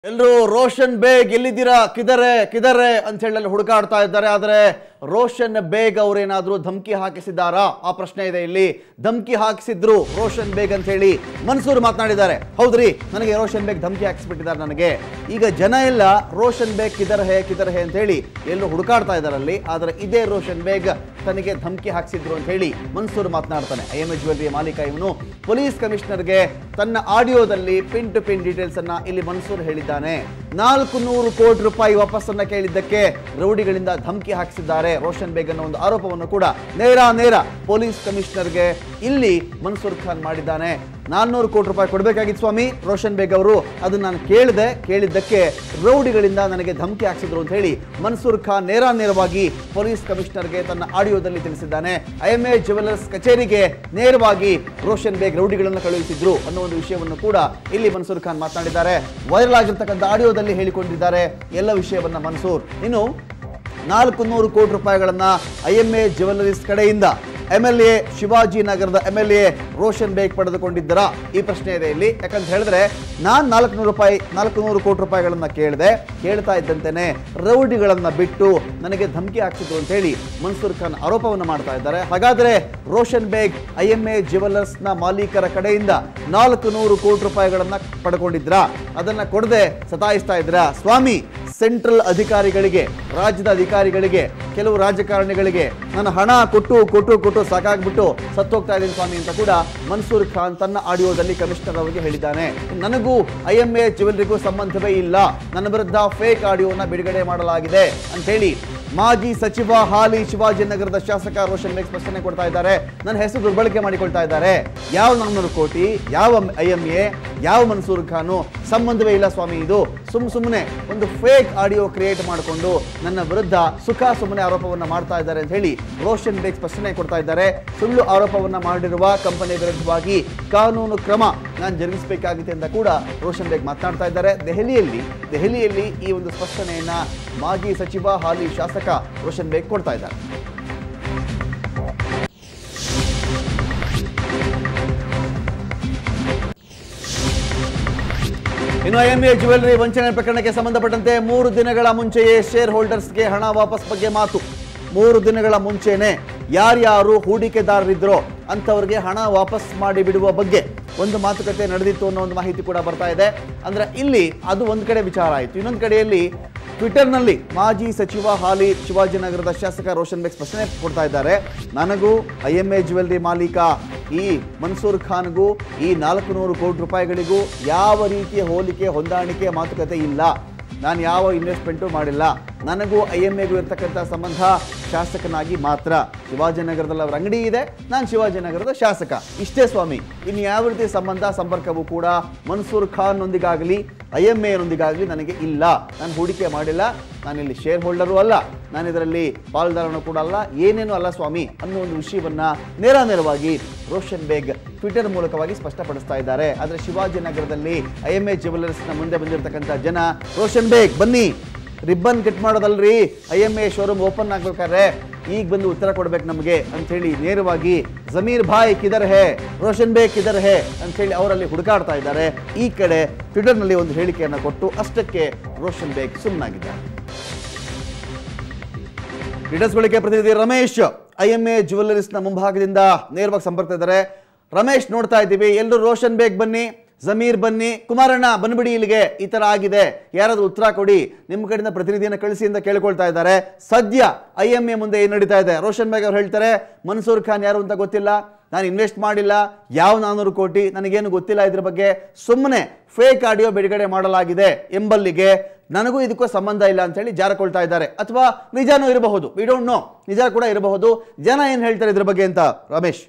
ಎಲ್ಲರೂ ರೋಷನ್ ಬೇಗ್ ಎಲ್ಲಿದ್ದೀರಾ ಕಿದರೆ ಕಿದರೆ ಅಂತ ಹೇಳಿ ಅಲ್ಲಿ ಹುಡುಕಾಡ್ತಾ ಇದ್ದಾರೆ ಆದರೆ ರೋಷನ್ ಬೇಗ್ ಅವರೇನಾದ್ರೂ ಧಮಕಿ ಹಾಕಿಸಿದ್ದಾರಾ ಆ ಪ್ರಶ್ನೆ ಇದೆ ಇಲ್ಲಿ ಧಮಕಿ ಹಾಕಿಸಿದ್ರು ರೋಷನ್ ಬೇಗ್ ಅಂತ ಹೇಳಿ ಮನ್ಸೂರ್ ಮಾತನಾಡಿದ್ದಾರೆ ಹೌದ್ರಿ ನನಗೆ ರೋಷನ್ ಬೇಗ್ ಧಮಕಿ ಹಾಕಿಸ್ಬಿಟ್ಟಿದ್ದಾರೆ ನನಗೆ ಈಗ ಜನ ಎಲ್ಲ ರೋಷನ್ ಬೇಗ್ ಕಿದರ್ ಹೇ ಕಿದರ್ ಹೇ ಅಂತ ಹೇಳಿ ಎಲ್ಲರೂ ಹುಡುಕಾಡ್ತಾ ಇದ್ದಾರಲ್ಲಿ ಆದರೆ ಇದೇ ರೋಷನ್ ಬೇಗ್ ತನಗೆ ಧಮಕಿ ಹಾಕಿಸಿದ್ರು ಅಂತ ಹೇಳಿ ಮನ್ಸೂರ್ ಮಾತನಾಡ್ತಾನೆ ಐ ಎಂ ಎ ಜ್ಯುವೆಲ್ರಿ ಮಾಲೀಕ ಇವನು ಪೊಲೀಸ್ ಕಮಿಷನರ್ಗೆ ತನ್ನ ಆಡಿಯೋದಲ್ಲಿ ಪಿನ್ ಟು ಪಿನ್ ಡೀಟೇಲ್ಸ್ ಅನ್ನ ಇಲ್ಲಿ ಮನ್ಸೂರ್ ಹೇಳಿದ್ದಾನೆ ನಾಲ್ಕು ನೂರು ಕೋಟಿ ರೂಪಾಯಿ ವಾಪಸ್ಸನ್ನ ಕೇಳಿದ್ದಕ್ಕೆ ರೌಡಿಗಳಿಂದ ಧಮಕಿ ಹಾಕಿಸಿದ್ದಾರೆ ರೋಷನ್ ಬೇಗ್ ಅನ್ನೋ ಒಂದು ಆರೋಪವನ್ನು ಕೂಡ ನೇರ ನೇರ ಪೊಲೀಸ್ ಕಮಿಷನರ್ಗೆ ಇಲ್ಲಿ ಮನ್ಸೂರ್ ಖಾನ್ ಮಾಡಿದ್ದಾನೆ ನಾನ್ನೂರು ಕೋಟಿ ರೂಪಾಯಿ ಕೊಡಬೇಕಾಗಿತ್ತು ಸ್ವಾಮಿ ರೋಷನ್ ಬೇಗ್ ಅವರು ಅದನ್ನ ನಾನು ಕೇಳಿದೆ ಕೇಳಿದ್ದಕ್ಕೆ ರೌಡಿಗಳಿಂದ ನನಗೆ ಧಮಕಿ ಹಾಕ್ಸಿದ್ರು ಅಂತ ಹೇಳಿ ಮನ್ಸೂರ್ ಖಾನ್ ನೇರ ನೇರವಾಗಿ ಪೊಲೀಸ್ ಕಮಿಷನರ್ಗೆ ತನ್ನ ಆಡಿಯೋದಲ್ಲಿ ತಿಳಿಸಿದ್ದಾನೆ ಐ ಎಂ ಎ ಜುವೆಲ್ಲರ್ಸ್ ಕಚೇರಿಗೆ ನೇರವಾಗಿ ರೋಷನ್ ಬೇಗ್ ರೌಡಿಗಳನ್ನು ಕಳುಹಿಸಿದ್ರು ಅನ್ನೋ ಒಂದು ವಿಷಯವನ್ನು ಕೂಡ ಇಲ್ಲಿ ಮನ್ಸೂರ್ ಖಾನ್ ಮಾತನಾಡಿದ್ದಾರೆ ವೈರಲ್ ಆಗಿರ್ತಕ್ಕಂಥ ಆಡಿಯೋದಲ್ಲಿ ಹೇಳಿಕೊಂಡಿದ್ದಾರೆ ಎಲ್ಲ ವಿಷಯವನ್ನ ಮನ್ಸೂರ್ ಇನ್ನು ನಾಲ್ಕು ನೂರು ಕೋಟಿ ರೂಪಾಯಿಗಳನ್ನ ಐ ಎಂ ಎ ಜ್ಯುವೆಲ್ಲರೀಸ್ ಕಡೆಯಿಂದ ಎಂ ಎಲ್ ಎ ಶಿವಾಜಿನಗರದ M L A Roshan Baig ಪಡೆದುಕೊಂಡಿದ್ದರಾ ಈ ಪ್ರಶ್ನೆ ಇದೆ ಇಲ್ಲಿ ಯಾಕಂತ ಹೇಳಿದ್ರೆ ನಾನು ನಾಲ್ಕು ನೂರು ರೂಪಾಯಿ ನಾಲ್ಕು ನೂರು ಕೋಟಿ ರೂಪಾಯಿಗಳನ್ನ ಕೇಳಿದೆ ಕೇಳ್ತಾ ಇದ್ದಂತೆನೆ ರೌಡಿಗಳನ್ನ ಬಿಟ್ಟು ನನಗೆ ಧಮಕಿ ಹಾಕ್ಸಿದ್ರು ಅಂತ ಹೇಳಿ ಮನ್ಸೂರ್ ಖಾನ್ ಆರೋಪವನ್ನು ಮಾಡ್ತಾ ಇದ್ದಾರೆ ಹಾಗಾದ್ರೆ Roshan Baig I M A ಜ್ಯುವೆಲ್ಲರ್ಸ್ನ ಮಾಲೀಕರ ಕಡೆಯಿಂದ ನಾಲ್ಕು ನೂರು ಕೋಟಿ ರೂಪಾಯಿಗಳನ್ನ ಪಡ್ಕೊಂಡಿದ್ರಾ ಅದನ್ನ ಕೊಡದೆ ಸತಾಯಿಸ್ತಾ ಇದ್ರಾ ಸ್ವಾಮಿ ಸೆಂಟ್ರಲ್ ಅಧಿಕಾರಿಗಳಿಗೆ ರಾಜ್ಯದ ಅಧಿಕಾರಿಗಳಿಗೆ ಕೆಲವು ರಾಜಕಾರಣಿಗಳಿಗೆ ನನ್ನ ಹಣ ಕೊಟ್ಟು ಕೊಟ್ಟು ಕೊಟ್ಟು ಸಾಕಾಗ್ಬಿಟ್ಟು ಸತ್ತೋಗ್ತಾ ಇದ್ದೀನಿ ಸ್ವಾಮಿ ಅಂತ ಕೂಡ ಮನ್ಸೂರ್ ಖಾನ್ ತನ್ನ ಆಡಿಯೋದಲ್ಲಿ ಕಮಿಷನರ್ ಅವರಿಗೆ ಹೇಳಿದ್ದಾನೆ ನನಗೂ ಐ ಎಂ ಎ ಜ್ಯುವೆಲ್ರಿಗೂ ಸಂಬಂಧವೇ ಇಲ್ಲ ನನ್ನ ವಿರುದ್ಧ ಫೇಕ್ ಆಡಿಯೋನ ಬಿಡುಗಡೆ ಮಾಡಲಾಗಿದೆ ಅಂತ ಹೇಳಿ ಮಾಜಿ ಸಚಿವ ಹಾಲಿ ಶಿವಾಜಿನಗರದ ಶಾಸಕ ರೋಷನ್ ಬೇಗ್ ಸ್ಪಷ್ಟನೆ ಕೊಡ್ತಾ ಇದ್ದಾರೆ ನನ್ನ ಹೆಸರು ದುರ್ಬಳಕೆ ಮಾಡಿಕೊಳ್ತಾ ಇದ್ದಾರೆ ಯಾವ ನಾನ್ನೂರು ಕೋಟಿ ಯಾವ ಐ ಎಂ ಎ ಯಾವ ಮನ್ಸೂರ್ ಖಾನು ಸಂಬಂಧವೇ ಇಲ್ಲ ಸ್ವಾಮಿ ಇದು ಸುಮ್ ಸುಮ್ಮನೆ ಒಂದು ಫೇಕ್ ಆಡಿಯೋ ಕ್ರಿಯೇಟ್ ಮಾಡಿಕೊಂಡು ನನ್ನ ವಿರುದ್ಧ ಸುಖ ಸುಮ್ಮನೆ ಆರೋಪವನ್ನ ಮಾಡ್ತಾ ಇದ್ದಾರೆ ಅಂತ ಹೇಳಿ ರೋಷನ್ ಬೇಗ್ ಸ್ಪಷ್ಟನೆ ಕೊಡ್ತಾ ಇದ್ದಾರೆ ಸುಳ್ಳು ಆರೋಪವನ್ನ ಮಾಡಿರುವ ಕಂಪನಿ ವಿರುದ್ಧವಾಗಿ ಕಾನೂನು ಕ್ರಮ ನಾನು ಜರುಗಿಸಬೇಕಾಗಿದೆ ಅಂತ ಕೂಡ ರೋಷನ್ ಬೇಗ್ ಮಾತನಾಡ್ತಾ ಇದ್ದಾರೆ ದೆಹಲಿಯಲ್ಲಿ ದೆಹಲಿಯಲ್ಲಿ ಈ ಒಂದು ಸ್ಪಷ್ಟನೆಯನ್ನ ಮಾಜಿ ಸಚಿವ ಹಾಲಿ ಶಾಸಕ ರೋಷನ್ ಬೇಗ್ ಕೊಡ್ತಾ ಇದ್ದಾರೆ ಇನ್ನು ಐ ಎಂ ಎ ಜ್ಯುವೆಲ್ಲರಿ ವಂಚನೆ ಪ್ರಕರಣಕ್ಕೆ ಸಂಬಂಧಪಟ್ಟಂತೆ ಮೂರು ದಿನಗಳ ಮುಂಚೆಯೇ ಶೇರ್ ಹೋಲ್ಡರ್ಸ್ಗೆ ಹಣ ವಾಪಸ್ ಬಗ್ಗೆ ಮಾತು ಮೂರು ದಿನಗಳ ಮುಂಚೆನೆ ಯಾರ್ಯಾರು ಹೂಡಿಕೆದಾರರಿದ್ರೋ ಅಂಥವ್ರಿಗೆ ಹಣ ವಾಪಸ್ ಮಾಡಿ ಬಿಡುವ ಬಗ್ಗೆ ಒಂದು ಮಾತುಕತೆ ನಡೆದಿತ್ತು ಅನ್ನೋ ಒಂದು ಮಾಹಿತಿ ಕೂಡ ಬರ್ತಾ ಇದೆ ಅಂದ್ರೆ ಇಲ್ಲಿ ಅದು ಒಂದು ಕಡೆ ವಿಚಾರ ಆಯಿತು ಇನ್ನೊಂದು ಕಡೆಯಲ್ಲಿ ಟ್ವಿಟರ್ನಲ್ಲಿ ಮಾಜಿ ಸಚಿವ ಹಾಲಿ ಶಿವಾಜಿನಗರದ ಶಾಸಕ ರೋಷನ್ ಬೇಗ್ ಸ್ಪಷ್ಟನೆ ಕೊಡ್ತಾ ಇದ್ದಾರೆ ನನಗೂ ಐ ಎಂ ಎ ಜ್ಯುವೆಲ್ಲರಿ ಮಾಲೀಕ ಈ ಮನ್ಸೂರ್ ಖಾನ್ಗೂ ಈ ನಾಲ್ಕು ನೂರು ಕೋಟಿ ರೂಪಾಯಿಗಳಿಗೂ ಯಾವ ರೀತಿಯ ಹೋಲಿಕೆ ಹೊಂದಾಣಿಕೆ ಮಾತುಕತೆ ಇಲ್ಲ ನಾನು ಯಾವ ಇನ್ವೆಸ್ಟ್ಮೆಂಟು ಮಾಡಿಲ್ಲ ನನಗೂ ಐ ಎಂ ಎಗೂ ಇರ್ತಕ್ಕಂಥ ಸಂಬಂಧ ಶಾಸಕನಾಗಿ ಮಾತ್ರ ಶಿವಾಜಿನಗರದಲ್ಲಿ ಅವರ ಅಂಗಡಿ ಇದೆ ನಾನು ಶಿವಾಜಿನಗರದ ಶಾಸಕ ಇಷ್ಟೇ ಸ್ವಾಮಿ ಇನ್ನು ಯಾವ ರೀತಿ ಸಂಬಂಧ ಸಂಪರ್ಕವೂ ಕೂಡ ಮನ್ಸೂರ್ ಖಾನ್ನೊಂದಿಗಾಗಲಿ ಐ ಎಂ ಎನೊಂದಿಗಾಗಲಿ ನನಗೆ ಇಲ್ಲ ನಾನು ಹೂಡಿಕೆ ಮಾಡಿಲ್ಲ ನಾನಿಲ್ಲಿ ಶೇರ್ ಹೋಲ್ಡರು ಅಲ್ಲ ನಾನು ಇದರಲ್ಲಿ ಪಾಲ್ದಾರನು ಕೂಡ ಅಲ್ಲ ಏನೇನು ಅಲ್ಲ ಸ್ವಾಮಿ ಅನ್ನೋ ಒಂದು ವಿಷಯವನ್ನ ನೇರ ನೇರವಾಗಿ ರೋಷನ್ ಬೇಗ್ ಟ್ವಿಟರ್ ಮೂಲಕವಾಗಿ ಸ್ಪಷ್ಟಪಡಿಸ್ತಾ ಇದ್ದಾರೆ ಆದರೆ ಶಿವಾಜಿನಗರದಲ್ಲಿ ಐ ಎಂ ಎ ಜ್ಯುವೆಲ್ಲರ್ಸ್ನ ಮುಂದೆ ಬಂದಿರತಕ್ಕಂಥ ಜನ ರೋಷನ್ ಬೇಗ್ ಬನ್ನಿ ರಿಬ್ಬನ್ ಕಟ್ ಮಾಡೋದಲ್ರಿ I M A showroom open ಆಗ್ಬೇಕಾದ್ರೆ ಈಗ ಬಂದು ಉತ್ತರ ಕೊಡ್ಬೇಕು ನಮಗೆ ಅಂತ ಹೇಳಿ ನೇರವಾಗಿ ಜಮೀರ್ ಭಾಯ್ ಕಿದರ್ ಹೇ ರೋಷನ್ ಬೇಗ್ ಕಿದರ್ ಹೇ ಅಂತ ಹೇಳಿ ಅವರಲ್ಲಿ ಹುಡುಕಾಡ್ತಾ ಇದ್ದಾರೆ ಈ ಕಡೆ ಟ್ವಿಟರ್ನಲ್ಲಿ ಒಂದು ಹೇಳಿಕೆಯನ್ನು ಕೊಟ್ಟು ಅಷ್ಟಕ್ಕೆ ರೋಷನ್ ಬೇಗ್ ಸುಮ್ಮನಾಗಿದ್ದಾರೆ ಡೀಟೇಲ್ಸ್ ಬಳಿಕೆ ಪ್ರತಿನಿಧಿ ರಮೇಶ್ ಐ ಎಂ ಎ ಜ್ಯುವೆಲ್ಲರೀಸ್ನ ಮುಂಭಾಗದಿಂದ ನೇರವಾಗಿ ಸಂಪರ್ಕ ಇದ್ದಾರೆ ರಮೇಶ್ ನೋಡ್ತಾ ಇದ್ದೀವಿ ಎಲ್ಲರೂ ರೋಷನ್ ಬೇಗ್ ಬನ್ನಿ ಜಮೀರ್ ಬನ್ನಿ ಕುಮಾರಣ್ಣ ಬಂದ್ಬಿಡಿ ಇಲ್ಲಿಗೆ ಈ ತರ ಆಗಿದೆ ಯಾರಾದ್ರೂ ಉತ್ತರ ಕೊಡಿ ನಿಮ್ಮ ಕಡೆಯಿಂದ ಪ್ರತಿನಿಧಿಯನ್ನು ಕಳಿಸಿ ಅಂತ ಕೇಳ್ಕೊಳ್ತಾ ಇದ್ದಾರೆ ಸದ್ಯ ಐ ಎಂ ಎ ಮುಂದೆ ಏನು ನಡೀತಾ ಇದೆ ರೋಷನ್ ಬೇಗ್ ಅವ್ರು ಹೇಳ್ತಾರೆ ಮನ್ಸೂರ್ ಖಾನ್ ಯಾರು ಅಂತ ಗೊತ್ತಿಲ್ಲ ನಾನು ಇನ್ವೆಸ್ಟ್ ಮಾಡಿಲ್ಲ ಯಾವ ನಾನ್ನೂರು ಕೋಟಿ ನನಗೇನು ಗೊತ್ತಿಲ್ಲ ಇದ್ರ ಬಗ್ಗೆ ಸುಮ್ಮನೆ ಫೇಕ್ ಆಡಿಯೋ ಬಿಡುಗಡೆ ಮಾಡಲಾಗಿದೆ ಎಂಬಲ್ಲಿಗೆ ನನಗೂ ಇದಕ್ಕೂ ಸಂಬಂಧ ಇಲ್ಲ ಅಂತ ಹೇಳಿ ಜಾರಕೊಳ್ತಾ ಇದ್ದಾರೆ ಅಥವಾ ನಿಜಾನೂ ಇರಬಹುದು ವಿ ಡೋಂಟ್ ನೋ ನಿಜ ಕೂಡ ಇರಬಹುದು ಜನ ಏನು ಹೇಳ್ತಾರೆ ಇದ್ರ ಬಗ್ಗೆ ಅಂತ ರಮೇಶ್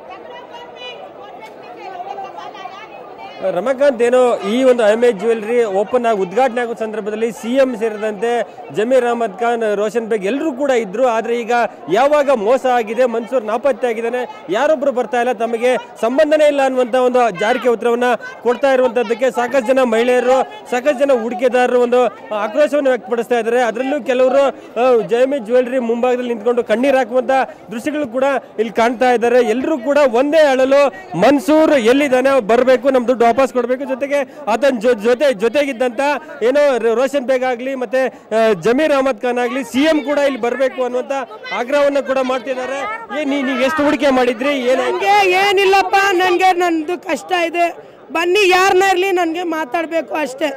ರಮಾಕಾಂತ್ ಏನೋ ಈ ಒಂದು I M A jewellery open ಆಗಿ ಉದ್ಘಾಟನೆ ಆಗೋ ಸಂದರ್ಭದಲ್ಲಿ ಸಿ ಎಂ ಸೇರಿದಂತೆ ಜಮೀರ್ ಅಹಮದ್ ಖಾನ್ ರೋಷನ್ ಬೇಗ್ ಎಲ್ಲರೂ ಕೂಡ ಇದ್ರು ಆದ್ರೆ ಈಗ ಯಾವಾಗ ಮೋಸ ಆಗಿದೆ ಮನ್ಸೂರ್ ನಾಪತ್ತೆ ಆಗಿದ್ದಾನೆ ಯಾರೊಬ್ರು ಬರ್ತಾ ಇಲ್ಲ ತಮಗೆ ಸಂಬಂಧನೇ ಇಲ್ಲ ಅನ್ನುವಂತ ಒಂದು ಜಾರಿಕೆ ಉತ್ತರವನ್ನ ಕೊಡ್ತಾ ಇರುವಂತದ್ದಕ್ಕೆ ಸಾಕಷ್ಟು ಜನ ಮಹಿಳೆಯರು ಸಾಕಷ್ಟು ಜನ ಹೂಡಿಕೆದಾರರು ಒಂದು ಆಕ್ರೋಶವನ್ನು ವ್ಯಕ್ತಪಡಿಸ್ತಾ ಇದ್ದಾರೆ ಅದರಲ್ಲೂ ಕೆಲವರು ಜಯಮಿ ಜ್ಯುವೆಲ್ರಿ ಮುಂಭಾಗದಲ್ಲಿ ನಿಂತ್ಕೊಂಡು ಕಣ್ಣೀರು ಹಾಕುವಂತ ದೃಶ್ಯಗಳು ಕೂಡ ಇಲ್ಲಿ ಕಾಣ್ತಾ ಇದ್ದಾರೆ ಎಲ್ಲರೂ ಕೂಡ ಒಂದೇ ಅಳಲು ಮನ್ಸೂರ್ ಎಲ್ಲಿದ್ದಾನೆ ಬರಬೇಕು ನಮ್ ದುಡ್ಡು ವಾಪಸ್ ಕೊಡಬೇಕು ಜೊತೆಗೆ ಆತನ ಜೊ- ಜೊತೆ ಜೊತೆಗಿದ್ದಂತ ಏನೋ ರ- ರೋಷನ್ ಬೇಗ್ ಆಗ್ಲಿ ಮತ್ತೆ ಆ, ಜಮೀರ್ ಅಹಮದ್ ಖಾನ್ ಆಗ್ಲಿ ಸಿಎಂ ಕೂಡ ಇಲ್ಲಿ ಬರಬೇಕು ಅನ್ನುವಂತ ಆಗ್ರಹವನ್ನ ಕೂಡ ಮಾಡ್ತಿದ್ದಾರೆ ಏನ್ ನೀ- ನೀವು ಎಷ್ಟು ಹೂಡಿಕೆ ಮಾಡಿದ್ರಿ ಏನಾಯ್ತು ನನಗೆ ಏನಿಲ್ಲಪ್ಪ ನನಗೆ ನಂದು ಕಷ್ಟ ಇದೆ ಬನ್ನಿ ಯಾರನ್ನ ಇರಲಿ ನನಗೆ ಮಾತಾಡಬೇಕು ಅಷ್ಟೇ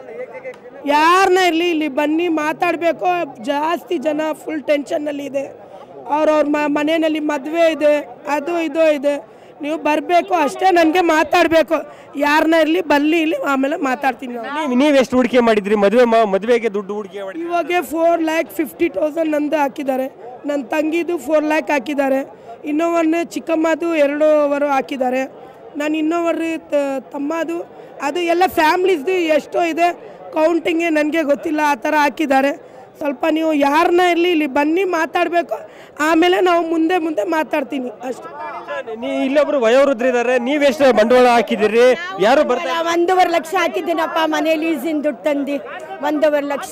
ಯಾರನ್ನ ಇರಲಿ ಇಲ್ಲಿ ಬನ್ನಿ ಮಾತಾಡಬೇಕು ಜಾಸ್ತಿ ಜನ ಫುಲ್ ಟೆನ್ಷನ್ನಲ್ಲಿ ಇದೆ ಅವ್ರವ್ರ ಮ ಮನೆಯಲ್ಲಿ ಮದುವೆ ಇದೆ ಅದು ಇದು ಇದೆ ನೀವು ಬರಬೇಕು ಅಷ್ಟೇ ನನಗೆ ಮಾತಾಡಬೇಕು ಯಾರನ್ನ ಇರಲಿ ಬಲ್ಲಿ ಇಲ್ಲಿ ಆಮೇಲೆ ಮಾತಾಡ್ತೀನಿ ನಾನು. ನೀವ್ ನೀವ್ ಎಷ್ಟು ಹೂಡಿಕೆ ಮಾಡಿದ್ರಿ ಮದುವೆ ಮದುವೆಗೆ ದುಡ್ಡು ಹೂಡಿಕೆ ಮಾಡಿ ಇವಾಗ ಫೋರ್ ಲ್ಯಾಕ್ ಫಿಫ್ಟಿ ತೌಸಂಡ್ ನಂದು ಹಾಕಿದ್ದಾರೆ ನನ್ನ ತಂಗಿದು ಫೋರ್ ಲ್ಯಾಕ್ ಹಾಕಿದ್ದಾರೆ ಇನ್ನೊವನ್ನ ಚಿಕ್ಕಮ್ಮದು ಎರಡೂವರು ಹಾಕಿದ್ದಾರೆ ನಾನು ಇನ್ನೊವರು ತಮ್ಮದು ಅದು ಎಲ್ಲ ಫ್ಯಾಮ್ಲೀಸ್ದು ಎಷ್ಟೋ ಇದೆ ಕೌಂಟಿಂಗೆ ನನಗೆ ಗೊತ್ತಿಲ್ಲ ಆ ಥರ ಹಾಕಿದ್ದಾರೆ ಸ್ವಲ್ಪ ನೀವು ಯಾರನ್ನ ಇರಲಿ ಇಲ್ಲಿ ಬನ್ನಿ ಮಾತಾಡಬೇಕು ಆಮೇಲೆ ನಾವು ಮುಂದೆ ಮುಂದೆ ಮಾತಾಡ್ತೀನಿ ಅಷ್ಟೇ ನೀ ಇಲ್ಲೊಬ್ರು ವಯೋವೃದ್ಧರಿದ್ದಾರೆ ನೀವೆಷ್ಟು ಬಂಡವಾಳ ಹಾಕಿದಿರಿ ಯಾರು ಬರ್ತಾರೆ ಒಂದೂವರೆ ಲಕ್ಷ ಹಾಕಿದ್ದೀನಪ್ಪ ಮನೆ ಲೀಸಿನ ದುಡ್ಡು ತಂದು ಒಂದೂವರೆ ಲಕ್ಷ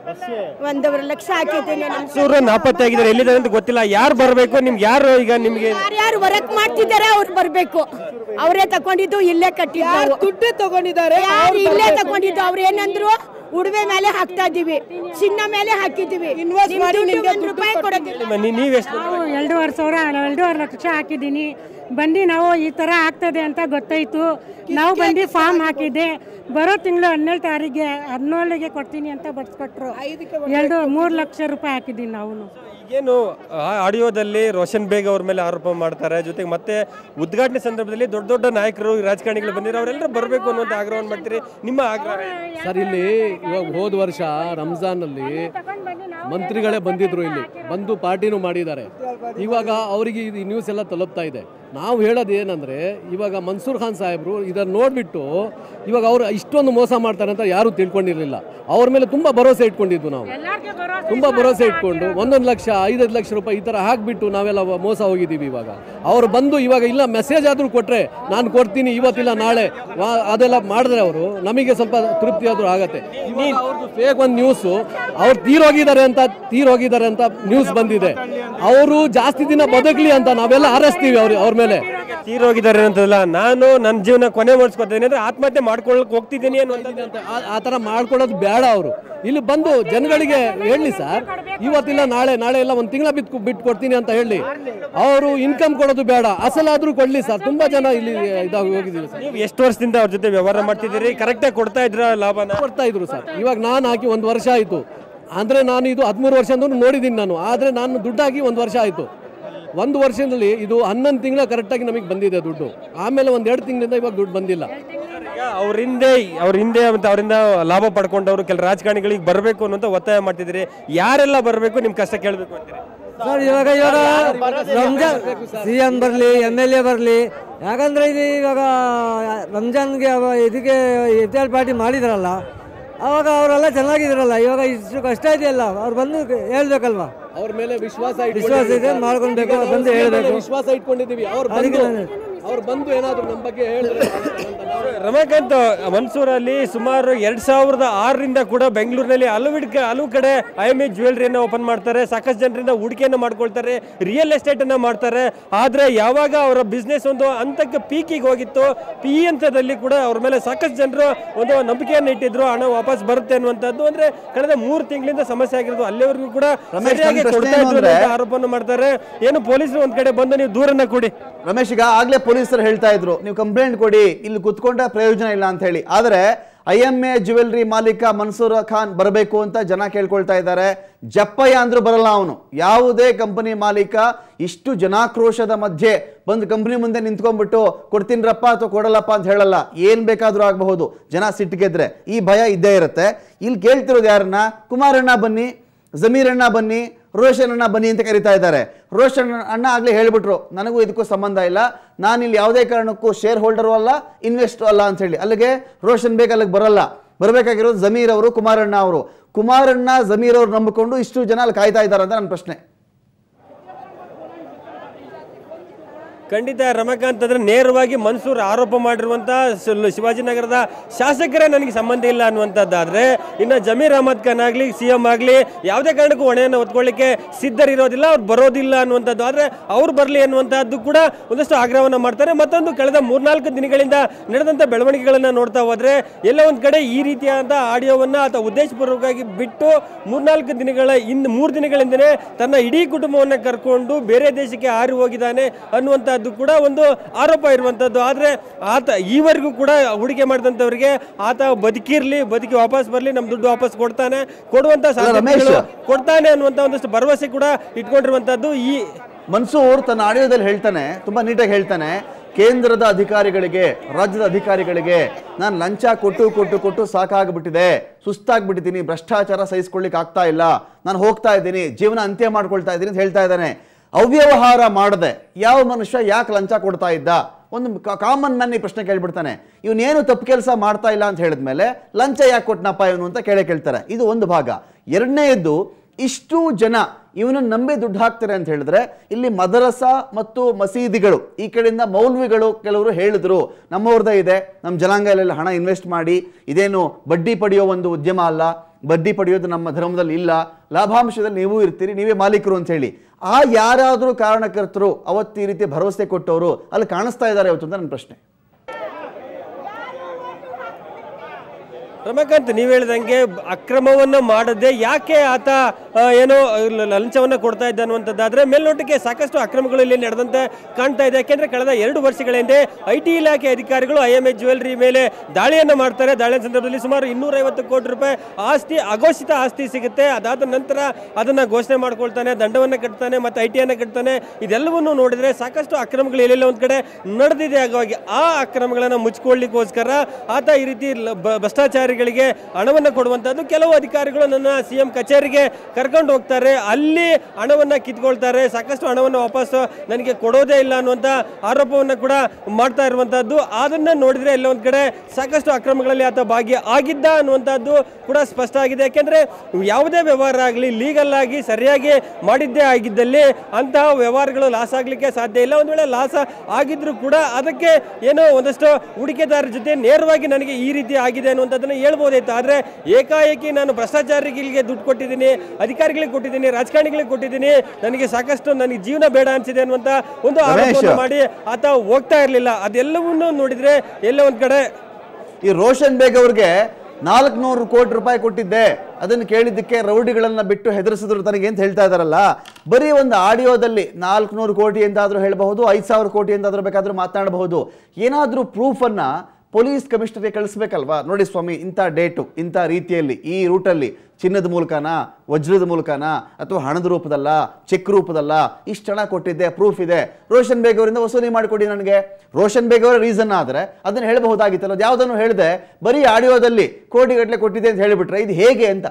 ಒಂದೂವರೆ ಲಕ್ಷ ಹಾಕಿದ್ದೀನಿ ನಮ್ಮ ಸೂರ್ಯ ನಾಪತ್ತೆ ಆಗಿದ್ದಾರೆ ಎಲ್ಲಿದ್ದಾರೆ ಅಂತ ಗೊತ್ತಿಲ್ಲ ಯಾರು ಬರಬೇಕು ನಿಮ್ಗೆ ಯಾರು ಈಗ ನಿಮ್ಗೆ ಯಾರ್ಯಾರು ವರ್ಕ್ ಮಾಡ್ತಿದ್ದಾರೆ ಅವ್ರು ಬರಬೇಕು ಅವರೇ ತಗೊಂಡಿದ್ದು ಇಲ್ಲೇ ಕಟ್ಟಿದ್ದು ನಾವು. ದುಡ್ಡು ತಗೊಂಡಿದ್ದಾರೆ ಯಾರು ಇಲ್ಲೇ ತಗೊಂಡಿದ್ದು ಅವ್ರು ಏನಂದ್ರು ಉಡುವೆ ಮೇಲೆ ಹಾಕ್ತಾ ಇದೀವಿ ಚಿನ್ನ ಮೇಲೆ ಹಾಕಿದೀವಿ Invest ನಿಮ್ ಮಾಡಿ ದುಡ್ಡು ನಿಮ್ಗೆ ಒಂದ್ ರೂಪಾಯಿ ಕೊಡೋದಿಲ್ಲ ನಿಮ್ಮ- ನೀ- ನೀವೆಷ್ಟು ನಾವು ಎರಡೂವರೆ ಸಾವಿರ ಎರಡೂವರೆ ಲಕ್ಷ ಹಾಕಿದ್ದೀನಿ ಬಂದು ನಾವು ಈ ಥರ ಆಗ್ತದೆ ಅಂತ ಗೊತ್ತಾಯಿತು ನಾವು ಬಂದು ಫಾರ್ಮ್ ಹಾಕಿದ್ದೆ ಬರೋ ತಿಂಗಳು ಹನ್ನೆರಡು ತಾರೀಕಿಗೆ ಹದಿನೇಳಿಗೆ ಕೊಡ್ತೀನಿ ಅಂತ ಬರ್ಸ್ಕೊಟ್ರು ಎರಡು ಮೂರು ಲಕ್ಷ ರೂಪಾಯಿ ಹಾಕಿದ್ದೀನಿ ನಾವು ಈಗೇನು ಆ ಆಡಿಯೋದಲ್ಲಿ ರೋಷನ್ ಬೇಗ್ ಅವ್ರ ಮೇಲೆ ಆರೋಪ ಮಾಡ್ತಾರೆ ಜೊತೆಗೆ ಮತ್ತೆ ಉದ್ಘಾಟನೆ ಸಂದರ್ಭದಲ್ಲಿ ದೊಡ್ಡ ದೊಡ್ಡ ನಾಯಕರು ರಾಜಕಾರಣಿಗಳು ಬಂದಿರೋ ಅವರೆಲ್ಲರೂ ಬರಬೇಕು ಅನ್ನುವಂಥ ಆಗ್ರಹವನ್ನು ಮಾಡ್ತೀರಿ ನಿಮ್ಮ ಆಗ್ರಹ ಏನು? ಸರ್ ಇಲ್ಲಿ ಇವಾಗ ಹೋದ ವರ್ಷ ರಂಜಾನಲ್ಲಿ ಮಂತ್ರಿಗಳೇ ಬಂದಿದ್ರು ಇಲ್ಲಿ ಬಂದು ಪಾರ್ಟಿನೂ ಮಾಡಿದ್ದಾರೆ ಇವಾಗ ಅವರಿಗೆ ಇದು ನ್ಯೂಸ್ ಎಲ್ಲ ತಲುಪ್ತಾ ಇದೆ ನಾವು ಹೇಳೋದು ಏನಂದ್ರೆ ಇವಾಗ ಮನ್ಸೂರ್ ಖಾನ್ ಸಾಹೇಬರು ಇದನ್ನು ನೋಡಿಬಿಟ್ಟು ಇವಾಗ ಅವರು ಇಷ್ಟೊಂದು ಮೋಸ ಮಾಡ್ತಾರೆ ಅಂತ ಯಾರೂ ತಿಳ್ಕೊಂಡಿರಲಿಲ್ಲ ಅವ್ರ ಮೇಲೆ ತುಂಬ ಭರವಸೆ ಇಟ್ಕೊಂಡಿದ್ವು ನಾವು ತುಂಬ ಭರವಸೆ ಇಟ್ಕೊಂಡು ಒಂದೊಂದು ಲಕ್ಷ ಐದೈದು ಲಕ್ಷ ರೂಪಾಯಿ ಈ ಥರ ಹಾಕ್ಬಿಟ್ಟು ನಾವೆಲ್ಲ ಮೋಸ ಹೋಗಿದ್ದೀವಿ ಇವಾಗ ಅವ್ರು ಬಂದು ಇವಾಗ ಇಲ್ಲ ಮೆಸೇಜ್ ಆದರೂ ಕೊಟ್ಟರೆ ನಾನು ಕೊಡ್ತೀನಿ ಇವತ್ತಿಲ್ಲ ನಾಳೆ ವಾ- ಅದೆಲ್ಲ ಮಾಡಿದ್ರೆ ಅವರು ನಮಗೆ ಸ್ವಲ್ಪ ತೃಪ್ತಿ ಆದರೂ ಆಗತ್ತೆ ಅವ್ರದ್ದು ಫೇಕ್ ಒಂದು ನ್ಯೂಸು ಅವ್ರು ತೀರೋಗಿದ್ದಾರೆ ಅಂತ ತೀರೋಗಿದ್ದಾರೆ ಅಂತ ನ್ಯೂಸ್ ಬಂದಿದೆ ಅವರು ಜಾಸ್ತಿ ದಿನ ಬದುಕಲಿ ಅಂತ ನಾವೆಲ್ಲ ಹಾರೈಸ್ತೀವಿ ಅವ್ರ ಅವ್ರ ಮೇಲೆ ತೀರೋಗಿದ್ದಾರೆ ಅಂತಲ್ಲ ನಾನು ನನ್ನ ಜೀವನ ಕೊನೆ ಮಾಡಿಸ್ಕೊತೀನಿ ಅಂದ್ರೆ ಆತ್ಮಹತ್ಯೆ ಮಾಡ್ಕೊಳಕ್ ಹೋಗ್ತಿದ್ದೀನಿ ಅನ್ನುವಂಥದ್ದು ಅಂತ ಆ- ಆ ಥರ ಮಾಡ್ಕೊಳ್ಳೋದು ಬೇಡ ಅವರು ಇಲ್ಲಿ ಬಂದು ಜನಗಳಿಗೆ ಹೇಳಿ ಸರ್ ಇವತ್ತಿಲ್ಲ ನಾಳೆ ನಾಳೆ ಎಲ್ಲ ಒಂದು ತಿಂಗಳ ಬಿಟ್ಟು ಬಿಟ್ಟು ಕೊಡ್ತೀನಿ ಅಂತ ಹೇಳಿ ಅವರು ಇನ್ಕಮ್ ಕೊಡೋದು ಬೇಡ ಅಸಲಾದ್ರೂ ಕೊಡ್ಲಿ ಸರ್ ತುಂಬಾ ಜನ ಇಲ್ಲಿ ಇದಾಗಿ ಹೋಗಿದ್ದೀವಿ ಸರ್ ನೀವು ಎಷ್ಟು ವರ್ಷದಿಂದ ಅವ್ರ ಜೊತೆ ವ್ಯವಹಾರ ಮಾಡ್ತಿದ್ದೀರಿ ಕರೆಕ್ಟಾಗಿ ಕೊಡ್ತಾ ಇದ್ರ ಲಾಭನ ಕೊಡ್ತಾ ಇದ್ರು ಸರ್ ಇವಾಗ ನಾನು ಹಾಕಿ ಒಂದು ವರ್ಷ ಆಯಿತು ಅಂದರೆ ನಾನು ಇದು ಹದಿಮೂರು ವರ್ಷ ನೋಡಿದ್ದೀನಿ ನಾನು ಆದರೆ ನಾನು ದುಡ್ಡಾಗಿ ಒಂದು ವರ್ಷ ಆಯಿತು ಒಂದು ವರ್ಷದಲ್ಲಿ ಇದು ಹನ್ನೊಂದು ತಿಂಗಳ ಕರೆಕ್ಟಾಗಿ ನಮಗೆ ಬಂದಿದೆ ದುಡ್ಡು ಆಮೇಲೆ ಒಂದು ಎರಡು ತಿಂಗಳಿಂದ ಇವಾಗ ದುಡ್ಡು ಬಂದಿಲ್ಲ ಈಗ ಅವ್ರ ಹಿಂದೆ ಅವ್ರ ಹಿಂದೆ ಮತ್ತೆ ಅವರಿಂದ ಲಾಭ ಪಡ್ಕೊಂಡವರು ಕೆಲ ರಾಜಕಾರಣಿಗಳಿಗೆ ಬರಬೇಕು ಅನ್ನುವಂತ ಒತ್ತಾಯ ಮಾಡ್ತಿದ್ದೀರಿ ಯಾರೆಲ್ಲ ಬರಬೇಕು ನಿಮ್ ಕಷ್ಟ ಕೇಳಬೇಕು ಅಂತೀರಿ ಸರ್ ಇವಾಗ ಇವಾಗ ರಂಜಾನ್ ಸಿ ಎಂ ಬರಲಿ ಎಮ್ ಎಲ್ ಎ ಬರಲಿ ಯಾಕಂದ್ರೆ ಇದು ಇವಾಗ ರಂಜಾನ್ಗೆ ಅವ ಇದಕ್ಕೆ ಎಫ್ ಎಲ್ ಪಾರ್ಟಿ ಮಾಡಿದ್ರಲ್ಲ ಅವಾಗ ಅವರೆಲ್ಲ ಚೆನ್ನಾಗಿದ್ರಲ್ಲ ಇವಾಗ ಇಷ್ಟು ಕಷ್ಟ ಇದೆಯಲ್ಲ ಅವ್ರು ಬಂದು ಹೇಳ್ಬೇಕಲ್ವಾ ಅವ್ರ ಮೇಲೆ ವಿಶ್ವಾಸ ವಿಶ್ವಾಸ ಇದೆ ಮಾಡ್ಕೊಳ್ಬೇಕು ಬಂದು ಹೇಳ್ಬೇಕು ವಿಶ್ವಾಸ ಇಟ್ಕೊಂಡಿದ್ದೀವಿ ಅವ್ರು ಅದಕ್ಕೆ ಬಂದು ನಾನು- ಅವ್ರು ಬಂದು ಏನಾದ್ರು ನಮ್ಮ ಬಗ್ಗೆ ಹೇಳಿದ್ರೆ ರಮಾಕಾಂತ್ ಮನ್ಸೂರಲ್ಲಿ ಸುಮಾರು ಎರಡ್ ಸಾವಿರದ ಆರರಿಂದ ಕೂಡ ಬೆಂಗಳೂರಿನಲ್ಲಿ ಹಲವು ಇಡ್ಕ- ಹಲವು ಕಡೆ ಐ ಎಮ್ ಎ ಜ್ಯುವೆಲ್ರಿಯನ್ನು ಓಪನ್ ಮಾಡ್ತಾರೆ ಸಾಕಷ್ಟು ಜನರಿಂದ ಹೂಡಿಕೆಯನ್ನು ಮಾಡ್ಕೊಳ್ತಾರೆ ರಿಯಲ್ ಎಸ್ಟೇಟ್ ಅನ್ನ ಮಾಡ್ತಾರೆ ಆದ್ರೆ ಯಾವಾಗ ಅವರ ಬಿಸ್ನೆಸ್ ಒಂದು ಹಂತಕ್ಕೆ ಪೀಕಿಗೆ ಹೋಗಿತ್ತು ಈ ಹಂತದಲ್ಲಿ ಕೂಡ ಅವ್ರ ಮೇಲೆ ಸಾಕಷ್ಟು ಜನರು ಒಂದು ನಂಬಿಕೆಯನ್ನು ಇಟ್ಟಿದ್ರು ಹಣ ವಾಪಸ್ ಬರುತ್ತೆ ಅನ್ನುವಂಥದ್ದು ಅಂದ್ರೆ ಕಳೆದ ಮೂರು ತಿಂಗಳಿಂದ ಸಮಸ್ಯೆ ಆಗಿರೋದು ಅಲ್ಲಿವರೆಗೂ ಕೂಡ ರಮೇಶ್, ಸರಿಯಾಗಿ ನನ್ನ ಪ್ರಶ್ನೆ ಕೊಡ್ತಾ ಏನು ಇದ್ರು ಅಂದ್ರೆ- ಅಂತ ಆರೋಪವನ್ನು ಮಾಡ್ತಾರೆ ಏನು ಪೊಲೀಸರು ಒಂದ್ ಕಡೆ ಬಂದು ನೀವು ದೂರನ್ನ ಕೊಡಿ ರಮೇಶ್ ಈಗ ಆಗ್ಲೇ ಪೊಲೀಸರು ಹೇಳ್ತಾ ಇದ್ರು ನೀವು ಕಂಪ್ಲೇಂಟ್ ಕೊಡಿ ಇಲ್ಲಿ ಕುತ್ಕೊಂಡ್ರೆ ಪ್ರಯೋಜನ ಇಲ್ಲ ಅಂತ ಹೇಳಿ ಆದ್ರೆ ಐ ಎಂ ಎ ಜ್ಯುವೆಲ್ರಿ ಮಾಲೀಕ ಮನ್ಸೂರ್ ಖಾನ್ ಬರಬೇಕು ಅಂತ ಜನ ಕೇಳ್ಕೊಳ್ತಾ ಇದ್ದಾರೆ ಜಪ್ಪಯ್ಯ ಅಂದ್ರೂ ಬರಲ್ಲ ಅವನು ಯಾವುದೇ ಕಂಪನಿ ಮಾಲೀಕ ಇಷ್ಟು ಜನಾಕ್ರೋಶದ ಮಧ್ಯೆ ಬಂದು ಕಂಪನಿ ಮುಂದೆ ನಿಂತ್ಕೊಂಡ್ಬಿಟ್ಟು ಕೊಡ್ತೀನಿರಪ್ಪ ಅಥವಾ ಕೊಡಲ್ಲಪ್ಪ ಅಂತ ಹೇಳಲ್ಲ ಏನ್ ಬೇಕಾದ್ರೂ ಆಗಬಹುದು ಜನ ಸಿಟ್ಟಿಗೆದ್ರೆ ಈ ಭಯ ಇದ್ದೇ ಇರುತ್ತೆ ಇಲ್ಲಿ ಕೇಳ್ತಿರೋದು ಯಾರನ್ನ ಕುಮಾರಣ್ಣ ಬನ್ನಿ ಜಮೀರ್ ಅಣ್ಣ ಬನ್ನಿ ರೋಷನ್ ಅಣ್ಣ ಬನ್ನಿ ಅಂತ ಕರಿತಾ ಇದ್ದಾರೆ ರೋಷನ್ ಅಣ್ಣ ಆಗ್ಲೇ ಹೇಳ್ಬಿಟ್ರು ನನಗೂ ಇದಕ್ಕೂ ಸಂಬಂಧ ಇಲ್ಲ ನಾನು ಇಲ್ಲಿ ಯಾವುದೇ ಕಾರಣಕ್ಕೂ ಶೇರ್ ಹೋಲ್ಡರು ಅಲ್ಲ ಇನ್ವೆಸ್ಟರ್ ಅಲ್ಲ ಅಂತ ಹೇಳಿ ಅಲ್ಲಿಗೆ ರೋಷನ್ ಬೇಗ ಅಲ್ಲಿಗೆ ಬರಲ್ಲ ಬರಬೇಕಾಗಿರೋದು ಜಮೀರ್ ಅವರು ಕುಮಾರಣ್ಣ ಅವರು ಕುಮಾರಣ್ಣ ಜಮೀರ್ ಅವ್ರು ನಂಬಿಕೊಂಡು ಇಷ್ಟು ಜನ ಅಲ್ಲಿ ಕಾಯ್ತಾ ಇದ್ದಾರೆ ಅಂತ ನನ್ನ ಪ್ರಶ್ನೆ ಖಂಡಿತ ರಮಕಾಂತ್ ಅಂದ್ರೆ ನೇರವಾಗಿ ಮನ್ಸೂರ್ ಆರೋಪ ಮಾಡಿರುವಂತ ಶ- ಶಿವಾಜಿನಗರದ ಶಾಸಕರೇ ನನಗೆ ಸಂಬಂಧ ಇಲ್ಲ ಅನ್ನುವಂಥದ್ದಾದ್ರೆ ಇನ್ನು ಜಮೀರ್ ಅಹಮದ್ ಖಾನ್ ಆಗಲಿ ಸಿ ಎಂ ಆಗಲಿ ಯಾವುದೇ ಕಾರಣಕ್ಕೂ ಹೊಣೆಯನ್ನು ಹೊತ್ಕೊಳ್ಳಿಕ್ಕೆ ಸಿದ್ಧರಿರೋದಿಲ್ಲ ಅವ್ರು ಬರೋದಿಲ್ಲ ಅನ್ನುವಂಥದ್ದು ಆದರೆ ಅವ್ರು ಬರಲಿ ಅನ್ನುವಂಥದ್ದು ಕೂಡ ಒಂದಷ್ಟು ಆಗ್ರಹವನ್ನು ಮಾಡ್ತಾರೆ ಮತ್ತೊಂದು ಕಳೆದ ಮೂರ್ನಾಲ್ಕು ದಿನಗಳಿಂದ ನಡೆದಂಥ ಬೆಳವಣಿಗೆಗಳನ್ನು ನೋಡ್ತಾ ಹೋದ್ರೆ ಎಲ್ಲ ಒಂದು ಕಡೆ ಈ ರೀತಿಯಾದಂಥ ಆಡಿಯೋವನ್ನು ಅಥವಾ ಉದ್ದೇಶಪೂರ್ವಕವಾಗಿ ಬಿಟ್ಟು ಮೂರ್ನಾಲ್ಕು ದಿನಗಳ ಇನ್ನು ಮೂರು ದಿನಗಳಿಂದಲೇ ತನ್ನ ಇಡೀ ಕುಟುಂಬವನ್ನು ಕರ್ಕೊಂಡು ಬೇರೆ ದೇಶಕ್ಕೆ ಹಾರಿ ಹೋಗಿದ್ದಾನೆ ಅನ್ನುವಂಥದ್ದು ಕೂಡ ಒಂದು ಆರೋಪ ಇರುವಂಥದ್ದು ಆದರೆ ಆತ ಈವರೆಗೂ ಕೂಡ ಹೂಡಿಕೆ ಮಾಡಿದಂಥವ್ರಿಗೆ ಆತ ಬದುಕಿರ್ಲಿ ಬದುಕಿ ವಾಪಸ್ ಬರಲಿ ನಮ್ಮ ದುಡ್ಡು ವಾಪಸ್ ಕೊಡ್ತಾನೆ ಕೊಡುವಂಥ ಸಾಧ್ಯತೆಗಳು ರಮೇಶ್. ಕೊಡ್ತಾನೆ ಅನ್ನುವಂಥ ಒಂದಷ್ಟು ಭರವಸೆ ಕೂಡ ಇಟ್ಕೊಂಡಿರುವಂಥದ್ದು ಈ ಮನ್ಸೂರ್ ತನ್ನ ಆಡಿಯೋದಲ್ಲಿ ಹೇಳ್ತಾನೆ ತುಂಬಾ ನೀಟಾಗಿ ಹೇಳ್ತಾನೆ ಕೇಂದ್ರದ ಅಧಿಕಾರಿಗಳಿಗೆ ರಾಜ್ಯದ ಅಧಿಕಾರಿಗಳಿಗೆ ನಾನು ಲಂಚ ಕೊಟ್ಟು ಕೊಟ್ಟು ಕೊಟ್ಟು ಸಾಕಾಗ್ಬಿಟ್ಟಿದೆ ಸುಸ್ತಾಗ್ಬಿಟ್ಟಿದ್ದೀನಿ ಭ್ರಷ್ಟಾಚಾರ ಸಹಿಸ್ಕೊಳ್ಳಿಕ್ ಆಗ್ತಾ ಇಲ್ಲ ನಾನು ಹೋಗ್ತಾ ಇದ್ದೀನಿ ಜೀವನ ಅಂತ್ಯ ಮಾಡ್ಕೊಳ್ತಾ ಇದ್ದೀನಿ ಅಂತ ಹೇಳ್ತಾ ಇದ್ದಾನೆ ಅವ್ಯವಹಾರ ಮಾಡದೆ ಯಾವ ಮನುಷ್ಯ ಯಾಕೆ ಲಂಚ ಕೊಡ್ತಾ ಇದ್ದ ಒಂದು ಕಾಮನ್ ಮ್ಯಾನ್ ಈ ಪ್ರಶ್ನೆ ಕೇಳ್ಬಿಡ್ತಾನೆ ಇವನೇನು ತಪ್ಪು ಕೆಲಸ ಮಾಡ್ತಾ ಇಲ್ಲ ಅಂತ ಹೇಳಿದ್ಮೇಲೆ ಲಂಚ ಯಾಕೆ ಕೊಟ್ನಪ್ಪ ಇವನು ಅಂತ ಕೇಳೇ ಕೇಳ್ತಾರೆ ಇದು ಒಂದು ಭಾಗ ಎರಡನೇದ್ದು ಇಷ್ಟು ಜನ ಇವನನ್ನು ನಂಬಿ ದುಡ್ಡು ಹಾಕ್ತಾರೆ ಅಂತ ಹೇಳಿದ್ರೆ ಇಲ್ಲಿ ಮದರಸ ಮತ್ತು ಮಸೀದಿಗಳು ಈ ಕಡೆಯಿಂದ ಮೌಲ್ವಿಗಳು ಕೆಲವರು ಹೇಳಿದ್ರು ನಮ್ಮವ್ರದ್ದೇ ಇದೆ ನಮ್ಮ ಜನಾಂಗದಲ್ಲಿ ಹಣ ಇನ್ವೆಸ್ಟ್ ಮಾಡಿ ಇದೇನು ಬಡ್ಡಿ ಪಡೆಯೋ ಒಂದು ಉದ್ಯಮ ಅಲ್ಲ ಬಡ್ಡಿ ಪಡೆಯೋದು ನಮ್ಮ ಧರ್ಮದಲ್ಲಿ ಇಲ್ಲ ಲಾಭಾಂಶದಲ್ಲಿ ನೀವು ಇರ್ತೀರಿ ನೀವೇ ಮಾಲೀಕರು ಅಂತ ಹೇಳಿ ಆ ಯಾರಾದರೂ ಕಾರಣಕರ್ತರು ಅವತ್ತು ಈ ರೀತಿ ಭರವಸೆ ಕೊಟ್ಟವರು ಅಲ್ಲಿ ಕಾಣಿಸ್ತಾ ಇದ್ದಾರೆ ಇವತ್ತು ಅಂತ ನನ್ನ ಪ್ರಶ್ನೆ ರಮಾಕಾಂತ್ ನೀವು ಹೇಳಿದಂಗೆ ಅಕ್ರಮವನ್ನು ಮಾಡದೆ ಯಾಕೆ ಆತ ಆ, ಏನೋ ಲ- ಲಂಚವನ್ನು ಕೊಡ್ತಾ ಇದ್ದ ಅನ್ನುವಂಥದ್ದಾದ್ರೆ ಮೇಲ್ನೋಟಕ್ಕೆ ಸಾಕಷ್ಟು ಅಕ್ರಮಗಳು ಇಲ್ಲಿ ನಡೆದಂತೆ ಕಾಣ್ತಾ ಇದೆ ಯಾಕೆಂದ್ರೆ ಕಳೆದ ಎರಡು ವರ್ಷಗಳ ಹಿಂದೆ ಐ ಟಿ ಇಲಾಖೆ ಅಧಿಕಾರಿಗಳು ಐ ಎಂ ಎ ಜ್ಯುವೆಲ್ರಿ ಮೇಲೆ ದಾಳಿಯನ್ನು ಮಾಡ್ತಾರೆ ದಾಳಿಯ ಸಂದರ್ಭದಲ್ಲಿ ಸುಮಾರು ಇನ್ನೂರೈವತ್ತು ಕೋಟಿ ರೂಪಾಯಿ ಆಸ್ತಿ ಅಘೋಷಿತ ಆಸ್ತಿ ಸಿಗುತ್ತೆ ಅದಾದ ನಂತರ ಅದನ್ನ ಘೋಷಣೆ ಮಾಡ್ಕೊಳ್ತಾನೆ ದಂಡವನ್ನು ಕಟ್ತಾನೆ ಮತ್ತೆ ಐ ಟಿಯನ್ನು ಕಟ್ತಾನೆ ಇದೆಲ್ಲವನ್ನು ನೋಡಿದ್ರೆ ಸಾಕಷ್ಟು ಅಕ್ರಮಗಳು ಎಲ್ಲೆಲ್ಲ ಒಂದು ಕಡೆ ನಡೆದಿದೆ ಹಾಗಾಗಿ ಆ ಅಕ್ರಮಗಳನ್ನು ಮುಚ್ಕೊಳ್ಳಿಕ್ಕೋಸ್ಕರ ಆತ ಈ ರೀತಿ ಲ- ಬ- ಭ್ರಷ್ಟಾಚಾರಿಗಳಿಗೆ ಹಣವನ್ನು ಕೊಡುವಂಥದ್ದು ಕೆಲವು ಅಧಿಕಾರಿಗಳು ನನ್ನ ಸಿ ಎಂ ಕಚೇರಿಗೆ ಕರ್ಕೊಂಡು ಹೋಗ್ತಾರೆ ಅಲ್ಲಿ ಹಣವನ್ನು ಕಿತ್ಕೊಳ್ತಾರೆ ಸಾಕಷ್ಟು ಹಣವನ್ನು ವಾಪಸ್ ನನಗೆ ಕೊಡೋದೇ ಇಲ್ಲ ಅನ್ನುವಂಥ ಆರೋಪವನ್ನು ಕೂಡ ಮಾಡ್ತಾ ಇರುವಂಥದ್ದು ಅದನ್ನ ನೋಡಿದ್ರೆ ಎಲ್ಲ ಒಂದು ಕಡೆ ಸಾಕಷ್ಟು ಅಕ್ರಮಗಳಲ್ಲಿ ಆತ ಭಾಗಿ ಆಗಿದ್ದ ಅನ್ನುವಂಥದ್ದು ಕೂಡ ಸ್ಪಷ್ಟ ಆಗಿದೆ ಯಾಕೆಂದ್ರೆ ಯಾವುದೇ ವ್ಯವಹಾರ ಆಗಲಿ ಲೀಗಲ್ ಆಗಿ ಸರಿಯಾಗಿ ಮಾಡಿದ್ದೇ ಆಗಿದ್ದಲ್ಲಿ ಅಂತಹ ವ್ಯವಹಾರಗಳು ಲಾಸ್ ಆಗಲಿಕ್ಕೆ ಸಾಧ್ಯ ಇಲ್ಲ ಒಂದು ವೇಳೆ ಲಾಸ್ ಆಗಿದ್ರು ಕೂಡ ಅದಕ್ಕೆ ಏನೋ ಒಂದಷ್ಟು ಹೂಡಿಕೆದಾರರ ಜೊತೆ ನೇರವಾಗಿ ನನಗೆ ಈ ರೀತಿ ಆಗಿದೆ ಅನ್ನುವಂಥದ್ದನ್ನು ಹೇಳ್ಬೋದಾಯ್ತು ಆದರೆ ಏಕಾಏಕಿ ನಾನು ಭ್ರಷ್ಟಾಚಾರಿಗಳಿಗೆ ದುಡ್ಡು ಕೊಟ್ಟಿದ್ದೀನಿ ಅಧಿಕಾರಿಗಳಿಗೆ ಕೊಟ್ಟಿದ್ದೀನಿ ರಾಜಕಾರಣಿಗಳಿಗೆ ಕೊಟ್ಟಿದ್ದೀನಿ ನನಗೆ ಸಾಕಷ್ಟು ನನಗೆ ಜೀವನ ಬೇಡ ಅನ್ಸಿದೆ ಅನ್ನುವಂಥ ಒಂದು ಆರೋಪವನ್ನು ಮಾಡಿ ಆತ ಹೋಗ್ತಾ ಇರಲಿಲ್ಲ ಅದೆಲ್ಲವನ್ನೂ ನೋಡಿದ್ರೆ ಎಲ್ಲ ಒಂದ್ ಕಡೆ ಈ ರೋಷನ್ ಬೇಗ್ ಅವ್ರಿಗೆ ನಾಲ್ಕುನೂರು ಕೋಟಿ ರೂಪಾಯಿ ಕೊಟ್ಟಿದ್ದೆ ಅದನ್ನು ಕೇಳಿದ್ದಕ್ಕೆ ರೌಡಿಗಳನ್ನ ಬಿಟ್ಟು ಹೆದರಿಸಿದ್ರು ತನಗೆ ಅಂತ ಹೇಳ್ತಾ ಇದಾರಲ್ಲ ಬರೀ ಒಂದು ಆಡಿಯೋದಲ್ಲಿ ನಾಲ್ಕುನೂರು ಕೋಟಿ ಎಂದಾದ್ರೂ ಹೇಳಬಹುದು ಐದು ಸಾವಿರ ಕೋಟಿ ಎಂದಾದ್ರೂ ಬೇಕಾದ್ರೂ ಮಾತನಾಡಬಹುದು ಏನಾದ್ರೂ ಪ್ರೂಫನ್ನ ಪೊಲೀಸ್ ಕಮಿಷನರ್ಗೆ ಕಳಿಸ್ಬೇಕಲ್ವಾ ನೋಡಿ ಸ್ವಾಮಿ ಇಂಥ ಡೇಟು ಇಂಥ ರೀತಿಯಲ್ಲಿ ಈ ರೂಟಲ್ಲಿ ಚಿನ್ನದ ಮೂಲಕನಾ ವಜ್ರದ ಮೂಲಕನಾ ಅಥವಾ ಹಣದ ರೂಪದಲ್ಲ ಚೆಕ್ ರೂಪದಲ್ಲ ಇಷ್ಟು ಹಣ ಕೊಟ್ಟಿದ್ದೆ ಪ್ರೂಫ್ ಇದೆ ರೋಷನ್ ಬೇಗ್ ಅವರಿಂದ ವಸೂಲಿ ಮಾಡಿಕೊಡಿ ನನಗೆ ರೋಷನ್ ಬೇಗ್ ಅವರ ರೀಸನ್ ಆದರೆ ಅದನ್ನು ಹೇಳಬಹುದಾಗಿತ್ತಲ್ಲ ಅದು ಯಾವುದನ್ನು ಹೇಳಿದೆ ಬರೀ ಆಡಿಯೋದಲ್ಲಿ ಕೋಟಿಗಟ್ಟಲೆ ಕೊಟ್ಟಿದೆ ಅಂತ ಹೇಳಿಬಿಟ್ರೆ ಇದು ಹೇಗೆ ಅಂತ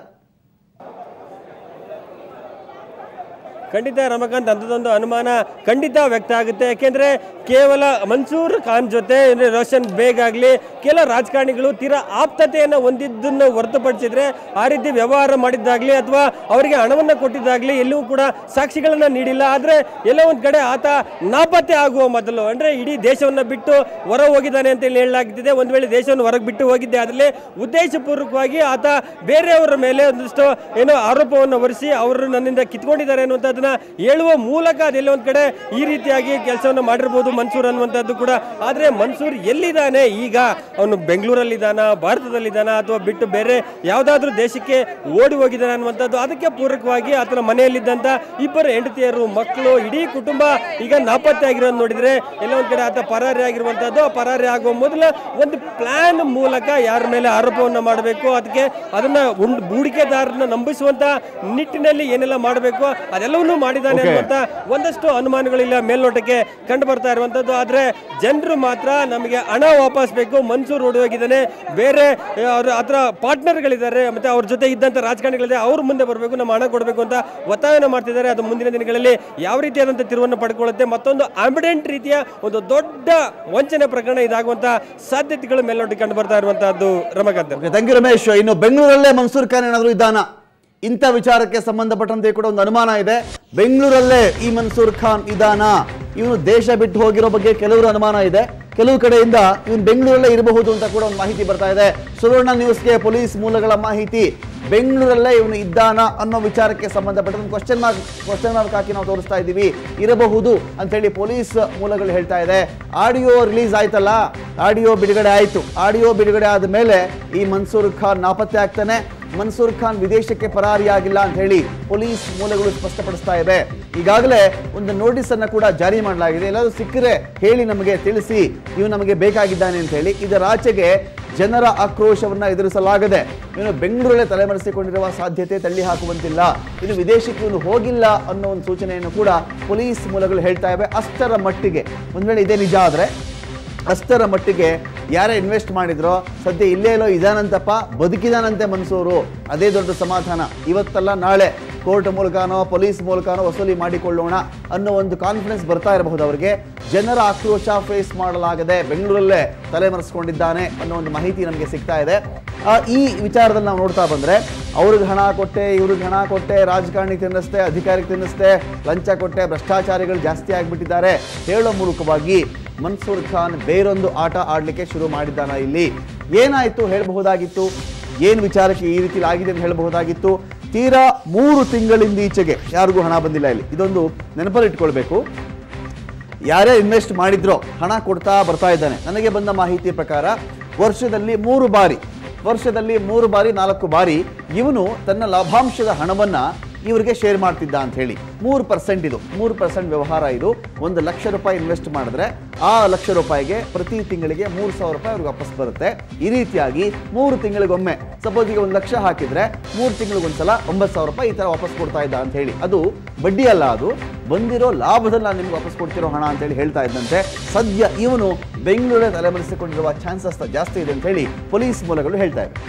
ಖಂಡಿತ ರಮಕಾಂತ್ ಅಂಥದ್ದೊಂದು ಅನುಮಾನ ಖಂಡಿತ ವ್ಯಕ್ತ ಆಗುತ್ತೆ ಯಾಕೆಂದ್ರೆ ಕೇವಲ ಮನ್ಸೂರ್ ಖಾನ್ ಜೊತೆ ಅಂದ್ರೆ ರೋಷನ್ ಬೇಗ್ ಆಗಲಿ ಕೆಲ ರಾಜಕಾರಣಿಗಳು ತೀರಾ ಆಪ್ತತೆಯನ್ನು ಹೊಂದಿದ್ದನ್ನು ಹೊರತುಪಡಿಸಿದ್ರೆ ಆ ರೀತಿ ವ್ಯವಹಾರ ಮಾಡಿದ್ದಾಗಲಿ ಅಥವಾ ಅವರಿಗೆ ಹಣವನ್ನು ಕೊಟ್ಟಿದ್ದಾಗಲಿ ಎಲ್ಲೂ ಕೂಡ ಸಾಕ್ಷಿಗಳನ್ನು ನೀಡಿಲ್ಲ ಆದರೆ ಎಲ್ಲೋ ಒಂದು ಕಡೆ ಆತ ನಾಪತ್ತೆ ಆಗುವ ಮೊದಲು ಅಂದರೆ ಇಡೀ ದೇಶವನ್ನು ಬಿಟ್ಟು ಹೊರ ಹೋಗಿದ್ದಾನೆ ಅಂತ ಹೇಳಿ ಹೇಳಲಾಗ್ತಿದೆ ಒಂದು ವೇಳೆ ದೇಶವನ್ನು ಹೊರಗೆ ಬಿಟ್ಟು ಹೋಗಿದ್ದೆ ಅದರಲ್ಲಿ ಉದ್ದೇಶಪೂರ್ವಕವಾಗಿ ಆತ ಬೇರೆಯವರ ಮೇಲೆ ಒಂದಿಷ್ಟು ಏನೋ ಆರೋಪವನ್ನು ಹೊರಿಸಿ ಅವರು ನನ್ನಿಂದ ಕಿತ್ಕೊಂಡಿದ್ದಾರೆ ಅನ್ನುವಂಥದ್ದನ್ನ ಹೇಳುವ ಮೂಲಕ ಅದೆಲ್ಲ ಒಂದು ಕಡೆ ಈ ರೀತಿಯಾಗಿ ಕೆಲಸವನ್ನು ಮಾಡಿರ್ಬೋದು ಮನ್ಸೂರ್ ಅನ್ನುವಂಥದ್ದು ಕೂಡ ಆದರೆ ಮನ್ಸೂರ್ ಎಲ್ಲಿದ್ದಾನೆ ಈಗ ಅವನು ಬೆಂಗಳೂರಲ್ಲಿದ್ದಾನ ಭಾರತದಲ್ಲಿದ್ದಾನ ಅಥವಾ ಬಿಟ್ಟು ಬೇರೆ ಯಾವುದಾದ್ರೂ ದೇಶಕ್ಕೆ ಓಡಿ ಹೋಗಿದ್ದಾನೆ ಅನ್ನುವಂಥದ್ದು ಅದಕ್ಕೆ ಪೂರಕವಾಗಿ ಆತನ ಮನೆಯಲ್ಲಿದ್ದಂಥ ಇಬ್ಬರು ಹೆಂಡತಿಯರು ಮಕ್ಕಳು ಇಡೀ ಕುಟುಂಬ ಈಗ ನಾಪತ್ತೆ ಆಗಿರೋದು ನೋಡಿದ್ರೆ ಎಲ್ಲ ಒಂದು ಕಡೆ ಆತ ಪರಾರಿ ಆಗಿರುವಂಥದ್ದು ಆ ಪರಾರಿ ಆಗುವ ಮೊದಲ ಒಂದು ಪ್ಲಾನ್ ಮೂಲಕ ಯಾರ ಮೇಲೆ ಆರೋಪವನ್ನು ಮಾಡಬೇಕು ಅದಕ್ಕೆ ಅದನ್ನ ಉಂಡ್ ಹೂಡಿಕೆದಾರರನ್ನ ನಂಬಿಸುವಂತ ನಿಟ್ಟಿನಲ್ಲಿ ಏನೆಲ್ಲ ಮಾಡಬೇಕು ಅದೆಲ್ಲವನ್ನೂ ಮಾಡಿದ್ದಾನೆ Okay. ಅನ್ನುವಂತ ಒಂದಷ್ಟು ಅನುಮಾನಗಳಿಲ್ಲ ಮೇಲ್ನೋಟಕ್ಕೆ ಕಂಡು ಬರ್ತಾ ಇರುವಂತದ್ದು ಆದ್ರೆ ಜನರು ಮಾತ್ರ ನಮಗೆ ಹಣ ವಾಪಸ್ ಬೇಕು ಮನ್ಸೂರ್ ಓಡಿ ಹೋಗಿದ್ದಾನೆ ಬೇರೆ ಅವ್ರ ಹತ್ರ ಪಾರ್ಟ್ನರ್ಗಳಿದ್ದಾರೆ ಮತ್ತೆ ಅವ್ರ ಜೊತೆ ಇದ್ದಂತ ರಾಜಕಾರಣಿಗಳಿದೆ ಅವ್ರ ಮುಂದೆ ಬರಬೇಕು ನಮ್ಮ ಹಣ ಕೊಡಬೇಕು ಅಂತ ಒತ್ತಾಯನ ಮಾಡ್ತಿದ್ದಾರೆ ಅದು ಮುಂದಿನ ದಿನಗಳಲ್ಲಿ ಯಾವ ರೀತಿಯಾದಂಥ ತಿರುವನ್ನು ಪಡ್ಕೊಳ್ಳುತ್ತೆ ಮತ್ತೊಂದು ಆಂಬಿಡೆಂಟ್ ರೀತಿಯ ಒಂದು ದೊಡ್ಡ ವಂಚನೆ ಪ್ರಕರಣ ಇದಾಗುವಂತ ಸಾಧ್ಯತೆಗಳು ಮೇಲ್ನೋಟಕ್ಕೆ ಕಂಡು ಬರ್ತಾ ಇರುವಂತಹದ್ದು ರಮಕಾಂತ್ ಥ್ಯಾಂಕ್ ಯು ರಮೇಶ್ ಇನ್ನು ಬೆಂಗಳೂರಲ್ಲೇ ಮನ್ಸೂರ್ ಖಾನ್ ಏನಾದರೂ ಇದ್ದಾನ ಇಂಥ ವಿಚಾರಕ್ಕೆ ಸಂಬಂಧಪಟ್ಟಂತೆ ಕೂಡ ಒಂದು ಅನುಮಾನ ಇದೆ ಬೆಂಗಳೂರಲ್ಲೇ ಈ ಮನ್ಸೂರ್ ಖಾನ್ ಇದಾನ ಇವನು ದೇಶ ಬಿಟ್ಟು ಹೋಗಿರೋ ಬಗ್ಗೆ ಕೆಲವರು ಅನುಮಾನ ಇದೆ ಕೆಲವು ಕಡೆಯಿಂದ ಇವನು ಬೆಂಗಳೂರಲ್ಲೇ ಇರಬಹುದು ಅಂತ ಕೂಡ ಒಂದು ಮಾಹಿತಿ ಬರ್ತಾ ಇದೆ ಸುವರ್ಣ ನ್ಯೂಸ್ಗೆ ಪೊಲೀಸ್ ಮೂಲಗಳ ಮಾಹಿತಿ ಬೆಂಗಳೂರಲ್ಲೇ ಇವನು ಇದ್ದಾನ ಅನ್ನೋ ವಿಚಾರಕ್ಕೆ ಸಂಬಂಧಪಟ್ಟ ಒಂದು ಕ್ವಶನ್ ಮಾರ್ಕ್ ಕ್ವಶನ್ ಮಾರ್ಕ್ ಹಾಕಿ ನಾವು ತೋರಿಸ್ತಾ ಇದ್ದೀವಿ ಇರಬಹುದು ಅಂತ ಹೇಳಿ ಪೊಲೀಸ್ ಮೂಲಗಳು ಹೇಳ್ತಾ ಇದೆ ಆಡಿಯೋ ರಿಲೀಸ್ ಆಯ್ತಲ್ಲ ಆಡಿಯೋ ಬಿಡುಗಡೆ ಆಯ್ತು ಆಡಿಯೋ ಬಿಡುಗಡೆ ಆದ ಮೇಲೆ ಈ ಮನ್ಸೂರ್ ಖಾನ್ ನಾಪತ್ತೆ ಆಗ್ತಾನೆ ಮನ್ಸೂರ್ ಖಾನ್ ವಿದೇಶಕ್ಕೆ ಪರಾರಿಯಾಗಿಲ್ಲ ಅಂತ ಹೇಳಿ ಪೊಲೀಸ್ ಮೂಲಗಳು ಸ್ಪಷ್ಟಪಡಿಸ್ತಾ ಇದೆ ಈಗಾಗಲೇ ಒಂದು ನೋಟಿಸ್ ಅನ್ನ ಕೂಡ ಜಾರಿ ಮಾಡಲಾಗಿದೆ ಎಲ್ಲಾದ್ರೂ ಸಿಕ್ಕರೆ ಹೇಳಿ ನಮಗೆ ತಿಳಿಸಿ ಇವು ನಮಗೆ ಬೇಕಾಗಿದ್ದಾನೆ ಅಂತ ಹೇಳಿ ಇದರಾಚೆಗೆ ಜನರ ಆಕ್ರೋಶವನ್ನ ಎದುರಿಸಲಾಗದೆ ಇವನು ಬೆಂಗಳೂರಲ್ಲೇ ತಲೆಮರೆಸಿಕೊಂಡಿರುವ ಸಾಧ್ಯತೆ ತಳ್ಳಿ ಹಾಕುವಂತಿಲ್ಲ ಇನ್ನು ವಿದೇಶಕ್ಕೆ ಇವನು ಹೋಗಿಲ್ಲ ಅನ್ನೋ ಒಂದು ಸೂಚನೆಯನ್ನು ಕೂಡ ಪೊಲೀಸ್ ಮೂಲಗಳು ಹೇಳ್ತಾ ಇವೆ ಅಷ್ಟರ ಮಟ್ಟಿಗೆ ಒಂದ್ ವೇಳೆ ಇದೇ ನಿಜ ಆದ್ರೆ ಅಷ್ಟರ ಮಟ್ಟಿಗೆ ಯಾರೇ ಇನ್ವೆಸ್ಟ್ ಮಾಡಿದ್ರೋ ಸದ್ಯ ಇಲ್ಲೇ ಎಲ್ಲೋ ಇದಾನಂತಪ್ಪ ಬದುಕಿದಾನಂತೆ ಮನ್ಸೂರು ಅದೇ ದೊಡ್ಡ ಸಮಾಧಾನ ಇವತ್ತಲ್ಲ ನಾಳೆ ಕೋರ್ಟ್ ಮೂಲಕನೋ ಪೊಲೀಸ್ ಮೂಲಕನೋ ವಸೂಲಿ ಮಾಡಿಕೊಳ್ಳೋಣ ಅನ್ನೋ ಒಂದು ಕಾನ್ಫಿಡೆನ್ಸ್ ಬರ್ತಾ ಇರಬಹುದು ಅವರಿಗೆ ಜನರ ಆಕ್ರೋಶ ಫೇಸ್ ಮಾಡಲಾಗದೆ ಬೆಂಗಳೂರಲ್ಲೇ ತಲೆಮರೆಸ್ಕೊಂಡಿದ್ದಾನೆ ಅನ್ನೋ ಒಂದು ಮಾಹಿತಿ ನಮಗೆ ಸಿಗ್ತಾ ಇದೆ ಆ, ಈ ವಿಚಾರದಲ್ಲಿ ನಾವು ನೋಡ್ತಾ ಬಂದ್ರೆ ಅವ್ರಿಗೆ ಹಣ ಕೊಟ್ಟೆ ಇವ್ರಿಗೆ ಹಣ ಕೊಟ್ಟೆ ರಾಜಕಾರಣಿ ತಿನ್ನಿಸ್ತೆ ಅಧಿಕಾರಿಗೆ ತಿನ್ನಿಸ್ತೆ ಲಂಚ ಕೊಟ್ಟೆ ಭ್ರಷ್ಟಾಚಾರಿಗಳು ಜಾಸ್ತಿ ಆಗಿಬಿಟ್ಟಿದ್ದಾರೆ ಹೇಳೋ ಮೂಲಕವಾಗಿ ಮನ್ಸೂರ್ ಖಾನ್ ಬೇರೊಂದು ಆಟ ಆಡಲಿಕ್ಕೆ ಶುರು ಮಾಡಿದ್ದಾನ ಇಲ್ಲಿ ಏನಾಯ್ತು ಹೇಳಬಹುದಾಗಿತ್ತು ಏನು ವಿಚಾರಕ್ಕೆ ಈ ರೀತಿ ಆಗಿದೆ ಅಂತ ಹೇಳಬಹುದಾಗಿತ್ತು ತೀರಾ ಮೂರು ತಿಂಗಳಿಂದ ಈಚೆಗೆ ಯಾರಿಗೂ ಹಣ ಬಂದಿಲ್ಲ ಇಲ್ಲಿ ಇದೊಂದು ನೆನಪಲ್ಲಿ ಇಟ್ಕೊಳ್ಬೇಕು ಯಾರ್ಯಾರು ಇನ್ವೆಸ್ಟ್ ಮಾಡಿದ್ರೋ ಹಣ ಕೊಡ್ತಾ ಬರ್ತಾ ಇದ್ದಾನೆ ನನಗೆ ಬಂದ ಮಾಹಿತಿ ಪ್ರಕಾರ ವರ್ಷದಲ್ಲಿ ಮೂರು ಬಾರಿ ವರ್ಷದಲ್ಲಿ ಮೂರು ಬಾರಿ ನಾಲ್ಕು ಬಾರಿ ಇವನು ತನ್ನ ಲಾಭಾಂಶದ ಹಣವನ್ನ ಇವರಿಗೆ ಶೇರ್ ಮಾಡ್ತಿದ್ದ ಅಂತ ಹೇಳಿ ಮೂರು ಪರ್ಸೆಂಟ್ ಇದು ಮೂರು ಪರ್ಸೆಂಟ್ ವ್ಯವಹಾರ ಇದು ಒಂದು ಲಕ್ಷ ರೂಪಾಯಿ ಇನ್ವೆಸ್ಟ್ ಮಾಡಿದ್ರೆ ಆ ಲಕ್ಷ ರೂಪಾಯಿಗೆ ಪ್ರತಿ ತಿಂಗಳಿಗೆ ಮೂರು ಸಾವಿರ ರೂಪಾಯಿ ಅವ್ರಿಗೆ ವಾಪಸ್ ಬರುತ್ತೆ ಈ ರೀತಿಯಾಗಿ ಮೂರು ತಿಂಗಳಿಗೊಮ್ಮೆ ಸಪೋಸ್ ಈಗ ಒಂದು ಲಕ್ಷ ಹಾಕಿದ್ರೆ ಮೂರು ತಿಂಗಳಿಗೊಂದ್ಸಲ ಒಂಬತ್ತು ಸಾವಿರ ರೂಪಾಯಿ ಈ ಥರ ವಾಪಸ್ ಕೊಡ್ತಾ ಇದ್ದ ಅಂತ ಹೇಳಿ ಅದು ಬಡ್ಡಿ ಅಲ್ಲ ಅದು ಬಂದಿರೋ ಲಾಭದಲ್ಲಿ ನಾನು ನಿಮ್ಗೆ ವಾಪಸ್ ಕೊಡ್ತಿರೋ ಹಣ ಅಂತ ಹೇಳಿ ಹೇಳ್ತಾ ಇದ್ದಂತೆ ಸದ್ಯ ಇವನು ಬೆಂಗಳೂರೇ ತಲೆಮರೆಸಿಕೊಂಡಿರುವ ಚಾನ್ಸಸ್ ಜಾಸ್ತಿ ಇದೆ ಅಂತ ಹೇಳಿ ಪೊಲೀಸ್ ಮೂಲಗಳು ಹೇಳ್ತಾ ಇವೆ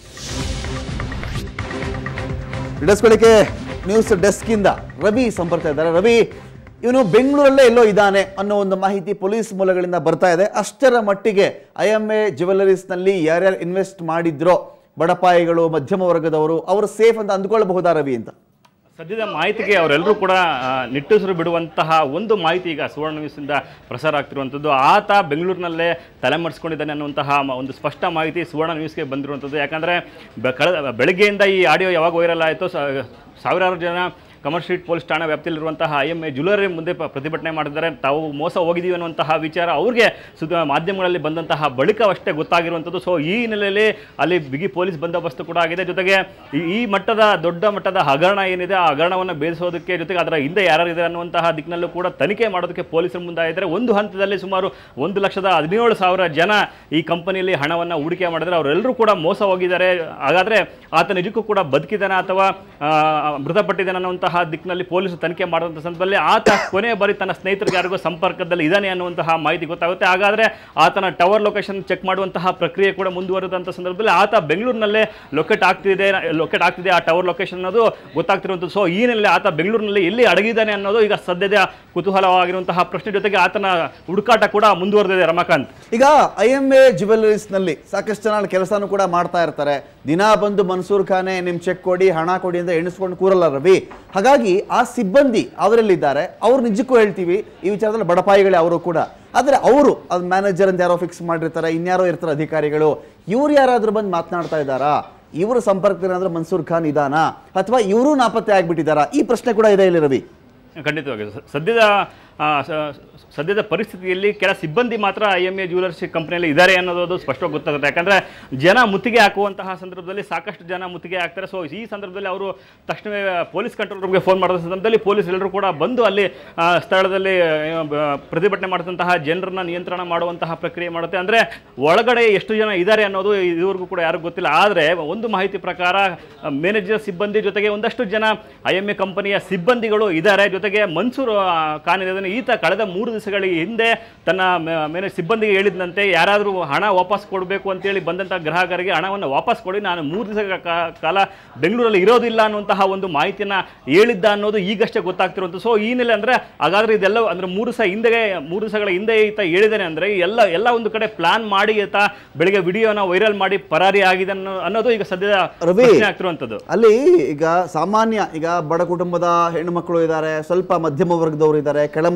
ಹಿಡಿಸ್ಕೊಳ್ಳಿಕ್ಕೆ ನ್ಯೂಸ್ ಡೆಸ್ಕ್ ಇಂದ ರವಿ ಸಂಪರ್ಕ ಇದ್ದಾರೆ ರವಿ ಇವನು ಬೆಂಗಳೂರಲ್ಲೇ ಎಲ್ಲೋ ಇದ್ದಾನೆ ಅನ್ನೋ ಒಂದು ಮಾಹಿತಿ ಪೊಲೀಸ್ ಮೂಲಗಳಿಂದ ಬರ್ತಾ ಇದೆ ಅಷ್ಟರ ಮಟ್ಟಿಗೆ ಐ ಎಂ ಎ ಜ್ಯುವೆಲರೀಸ್ನಲ್ಲಿ ಯಾರ್ಯಾರು ಇನ್ವೆಸ್ಟ್ ಮಾಡಿದ್ರೋ ಬಡಪಾಯಿಗಳು ಮಧ್ಯಮ ವರ್ಗದವರು ಅವರು ಸೇಫ್ ಅಂತ ಅಂದ್ಕೊಳ್ಬಹುದಾ ರವಿ ಅಂತ ಸದ್ಯದ ಮಾಹಿತಿಗೆ ಅವರೆಲ್ಲರೂ ಕೂಡ ಆ, ನಿಟ್ಟುಸಿರು ಬಿಡುವಂತಹ ಒಂದು ಮಾಹಿತಿ ಈಗ ಸುವರ್ಣ ನ್ಯೂಸಿಂದ ಪ್ರಸಾರ ಆಗ್ತಿರುವಂಥದ್ದು ಆತ ಬೆಂಗಳೂರಿನಲ್ಲೇ ತಲೆಮರೆಸ್ಕೊಂಡಿದ್ದಾನೆ ಅನ್ನುವಂತಹ ಮ- ಒಂದು ಸ್ಪಷ್ಟ ಮಾಹಿತಿ ಸುವರ್ಣ ನ್ಯೂಸ್ಗೆ ಬಂದಿರುವಂಥದ್ದು ಯಾಕಂದರೆ ಕಳೆದ ಬೆಳಗ್ಗೆಯಿಂದ ಈ ಆಡಿಯೋ ಯಾವಾಗ ವೈರಲ್ ಆಯಿತು ಸಾವಿರಾರು ಜನ ಕಮರ್ ಸ್ಟ್ರೀಟ್ ಪೊಲೀಸ್ ಠಾಣಾ ವ್ಯಾಪ್ತಿಯಲ್ಲಿರುವಂತಹ ಐ ಎಮ್ ಎ ಜ್ಯುವೆಲರಿ ಮುಂದೆ ಪ- ಪ್ರತಿಭಟನೆ ಮಾಡಿದ್ದಾರೆ ತಾವು ಮೋಸ ಹೋಗಿದ್ದೀವಿ ಅನ್ನುವಂತಹ ವಿಚಾರ ಅವ್ರಿಗೆ ಸುದ್ದಿ ಮಾಧ್ಯಮಗಳಲ್ಲಿ ಬಂದಂತಹ ಬಳಿಕವಷ್ಟೇ ಗೊತ್ತಾಗಿರುವಂಥದ್ದು ಸೊ ಈ ಹಿನ್ನೆಲೆಯಲ್ಲಿ ಅಲ್ಲಿ ಬಿಗಿ ಪೊಲೀಸ್ ಬಂದೋಬಸ್ತ್ ಕೂಡ ಆಗಿದೆ ಜೊತೆಗೆ ಈ- ಈ ಮಟ್ಟದ ದೊಡ್ಡ ಮಟ್ಟದ ಹಗರಣ ಏನಿದೆ ಆ ಹಗರಣವನ್ನು ಬೇಯಿಸೋದಕ್ಕೆ ಜೊತೆಗೆ ಅದರ ಹಿಂದೆ ಯಾರು ಇದ್ದಾರೆ ಅನ್ನುವಂತಹ ದಿಕ್ಕಿನಲ್ಲೂ ಕೂಡ ತನಿಖೆ ಮಾಡೋದಕ್ಕೆ ಪೊಲೀಸರು ಮುಂದಾಗಿದ್ದಾರೆ ಒಂದು ಹಂತದಲ್ಲಿ ಸುಮಾರು ಒಂದು ಲಕ್ಷದ ಹದಿನೇಳು ಸಾವಿರ ಜನ ಈ ಕಂಪನಿಯಲ್ಲಿ ಹಣವನ್ನು ಹೂಡಿಕೆ ಮಾಡಿದರೆ ಅವರೆಲ್ಲರೂ ಕೂಡ ಮೋಸ ಹೋಗಿದ್ದಾರೆ ಹಾಗಾದರೆ ಆತ ನಿಜಕ್ಕೂ ಕೂಡ ಬದುಕಿದ್ದಾನೆ ಅಥವಾ ಆ, ಮೃತಪಟ್ಟಿದ್ದಾನೆ ಅನ್ನುವಂತಹ ದಿಕ್ಕಿನಲ್ಲಿ ಪೊಲೀಸರು ತನಿಖೆ ಮಾಡುವಂಥ ಸಂದರ್ಭದಲ್ಲಿ ಆತ ಕೊನೆಯ ಬಾರಿ ತನ್ನ ಸ್ನೇಹಿತರಿಗೆ ಯಾರಿಗೂ ಸಂಪರ್ಕದಲ್ಲಿ ಇದ್ದಾನೆ ಅನ್ನುವಂತಹ ಮಾಹಿತಿ ಗೊತ್ತಾಗುತ್ತೆ ಹಾಗಾದರೆ ಆತನ ಟವರ್ ಲೊಕೇಶನ್ ಚೆಕ್ ಮಾಡುವಂತಹ ಪ್ರಕ್ರಿಯೆ ಕೂಡ ಮುಂದುವರೆದಂಥ ಸಂದರ್ಭದಲ್ಲಿ ಆತ ಬೆಂಗಳೂರಿನಲ್ಲೇ ಲೊಕೇಟ್ ಆಗ್ತಿದೆ ಲೊಕೇಟ್ ಆಗ್ತಿದೆ ಆ ಟವರ್ ಲೊಕೇಶನ್ ಅನ್ನೋದು ಗೊತ್ತಾಗ್ತಿರುವಂಥದ್ದು ಸೊ ಈ ಹಿನ್ನೆಲೆ ಆತ ಬೆಂಗಳೂರಿನಲ್ಲಿ ಎಲ್ಲಿ ಅಡಗಿದ್ದಾನೆ ಅನ್ನೋದು ಈಗ ಸದ್ಯದ ಕುತೂಹಲವಾಗಿರುವಂತಹ ಪ್ರಶ್ನೆ ಜೊತೆಗೆ ಆತನ ಹುಡುಕಾಟ ಕೂಡ ಮುಂದುವರೆದಿದೆ ರಮಾಕಾಂತ್ ಈಗ ಐ ಎಂ ಎ ನಲ್ಲಿ ಸಾಕಷ್ಟು ಜನ ಅಲ್ಲಿ ಕೆಲಸನೂ ಕೂಡ ಮಾಡ್ತಾ ಇರ್ತಾರೆ ದಿನಾ ಬಂದು ಮನ್ಸೂರ್ ಖಾನೆ ನಿಮ್ ಚೆಕ್ ಕೊಡಿ ಹಣ ಕೊಡಿ ಅಂತ ಎಣಿಸ್ಕೊಂಡು ಕೂರಲ್ಲ ರವಿ ಹಾಗಾಗಿ ಆ ಸಿಬ್ಬಂದಿ ಅವರಲ್ಲಿದ್ದಾರೆ ಅವ್ರು ನಿಜಕ್ಕೂ ಹೇಳ್ತೀವಿ ಈ ವಿಚಾರದಲ್ಲಿ ಬಡಪಾಯಿಗಳೇ ಅವರು ಕೂಡ ಆದ್ರೆ ಅವರು ಅದು ಮ್ಯಾನೇಜರ್ ಅಂತ ಯಾರೋ ಫಿಕ್ಸ್ ಮಾಡಿರ್ತಾರೆ ಇನ್ಯಾರೋ ಇರ್ತಾರೆ ಅಧಿಕಾರಿಗಳು ಇವ್ರು ಯಾರಾದ್ರೂ ಬಂದು ಮಾತನಾಡ್ತಾ ಇದ್ದಾರಾ ಇವರು ಸಂಪರ್ಕದಲ್ಲಿ ಮನ್ಸೂರ್ ಖಾನ್ ಇದಾನಾ ಅಥವಾ ಇವರು ನಾಪತ್ತೆ ಆಗ್ಬಿಟ್ಟಿದ್ದಾರಾ ಈ ಪ್ರಶ್ನೆ ಕೂಡ ಇದೆ ಇಲ್ಲಿ ರವಿ ಖಂಡಿತವಾಗಿ ಸ- ಸದ್ಯದ ಆ, ಸ- ಸದ್ಯದ ಪರಿಸ್ಥಿತಿಯಲ್ಲಿ ಕೆಲ ಸಿಬ್ಬಂದಿ ಮಾತ್ರ ಐ ಎಮ್ ಎ ಜ್ಯುವೆಲರ್ಸ್ ಕಂಪ್ನಿಯಲ್ಲಿ ಇದ್ದಾರೆ ಅನ್ನೋದು ಸ್ಪಷ್ಟವಾಗಿ ಗೊತ್ತಾಗುತ್ತೆ ಯಾಕಂದರೆ ಜನ ಮುತ್ತಿಗೆ ಹಾಕುವಂತಹ ಸಂದರ್ಭದಲ್ಲಿ ಸಾಕಷ್ಟು ಜನ ಮುತ್ತಿಗೆ ಹಾಕ್ತಾರೆ ಸೊ ಈ ಸಂದರ್ಭದಲ್ಲಿ ಅವರು ತಕ್ಷಣವೇ ಪೊಲೀಸ್ ಕಂಟ್ರೋಲ್ ರೂಮ್ಗೆ ಫೋನ್ ಮಾಡಿದ ಸಂದರ್ಭದಲ್ಲಿ ಪೊಲೀಸ್ ಎಲ್ಲರೂ ಕೂಡ ಬಂದು ಅಲ್ಲಿ ಆ, ಸ್ಥಳದಲ್ಲಿ ಆ, ಬ- ಪ್ರತಿಭಟನೆ ಮಾಡಿದಂತಹ ಜನರನ್ನ ನಿಯಂತ್ರಣ ಮಾಡುವಂತಹ ಪ್ರಕ್ರಿಯೆ ಮಾಡುತ್ತೆ ಅಂದರೆ ಒಳಗಡೆ ಎಷ್ಟು ಜನ ಇದ್ದಾರೆ ಅನ್ನೋದು ಇದುವರೆಗೂ ಕೂಡ ಯಾರಿಗೂ ಗೊತ್ತಿಲ್ಲ ಆದರೆ ಒಂದು ಮಾಹಿತಿ ಪ್ರಕಾರ ಮ್ಯಾನೇಜರ್ ಸಿಬ್ಬಂದಿ ಜೊತೆಗೆ ಒಂದಷ್ಟು ಜನ ಐ ಎಮ್ ಎ ಕಂಪನಿಯ ಸಿಬ್ಬಂದಿಗಳು ಇದ್ದಾರೆ ಜೊತೆಗೆ ಮನ್ಸೂರ್ ಆ, ಖಾನ್ ಇದ್ದಾನೆ ಈತ ಕಳೆದ ಮೂರು ದಿವಸಗಳ ಹಿಂದೆ ತನ್ನ ಮ್ಯಾನೇಜ್ ಸಿಬ್ಬಂದಿಗೆ ಹೇಳಿದಂತೆ ಯಾರಾದರೂ ಹಣ ವಾಪಸ್ ಕೊಡಬೇಕು ಅಂತೇಳಿ ಬಂದಂಥ ಗ್ರಾಹಕರಿಗೆ ಹಣವನ್ನು ವಾಪಸ್ ಕೊಡಿ ನಾನು ಮೂರು ದಿವಸಗಳ ಕಾ- ಕಾಲ ಬೆಂಗಳೂರಲ್ಲಿ ಇರೋದಿಲ್ಲ ಅನ್ನುವಂತಹ ಒಂದು ಮಾಹಿತಿಯನ್ನು ಹೇಳಿದ್ದ ಅನ್ನೋದು ಈಗಷ್ಟೇ ಗೊತ್ತಾಗ್ತಿರುವಂಥ ಸೊ ಈ ನೆಲೆ ಅಂದರೆ ಹಾಗಾದ್ರೆ ಇದೆಲ್ಲ ಅಂದರೆ ಮೂರು ದಿವಸ ಹಿಂದೆ ಮೂರು ದಿವಸಗಳ ಹಿಂದೆ ಈತ ಹೇಳಿದ್ದಾನೆ ಅಂದರೆ ಎಲ್ಲ ಎಲ್ಲ ಒಂದು ಕಡೆ ಪ್ಲಾನ್ ಮಾಡಿ ಈತ ಬೆಳಿಗ್ಗೆ ವಿಡಿಯೋನ ವೈರಲ್ ಮಾಡಿ ಪರಾರಿ ಆಗಿದೆ ಅನ್ನೋ ಅನ್ನೋದು ಈಗ ಸದ್ಯದ ರವಿ ಪ್ರಶ್ನೆ ಆಗ್ತಿರುವಂಥದ್ದು ಅಲ್ಲಿ ಈಗ ಸಾಮಾನ್ಯ ಈಗ ಬಡ ಕುಟುಂಬದ ಹೆಣ್ಣು ಮಕ್ಕಳು ಇದ್ದಾರೆ ಸ್ವಲ್ಪ ಮಧ್ಯಮ ವರ್ಗದವರು ಇದ್ದಾರೆ ಕೆಳ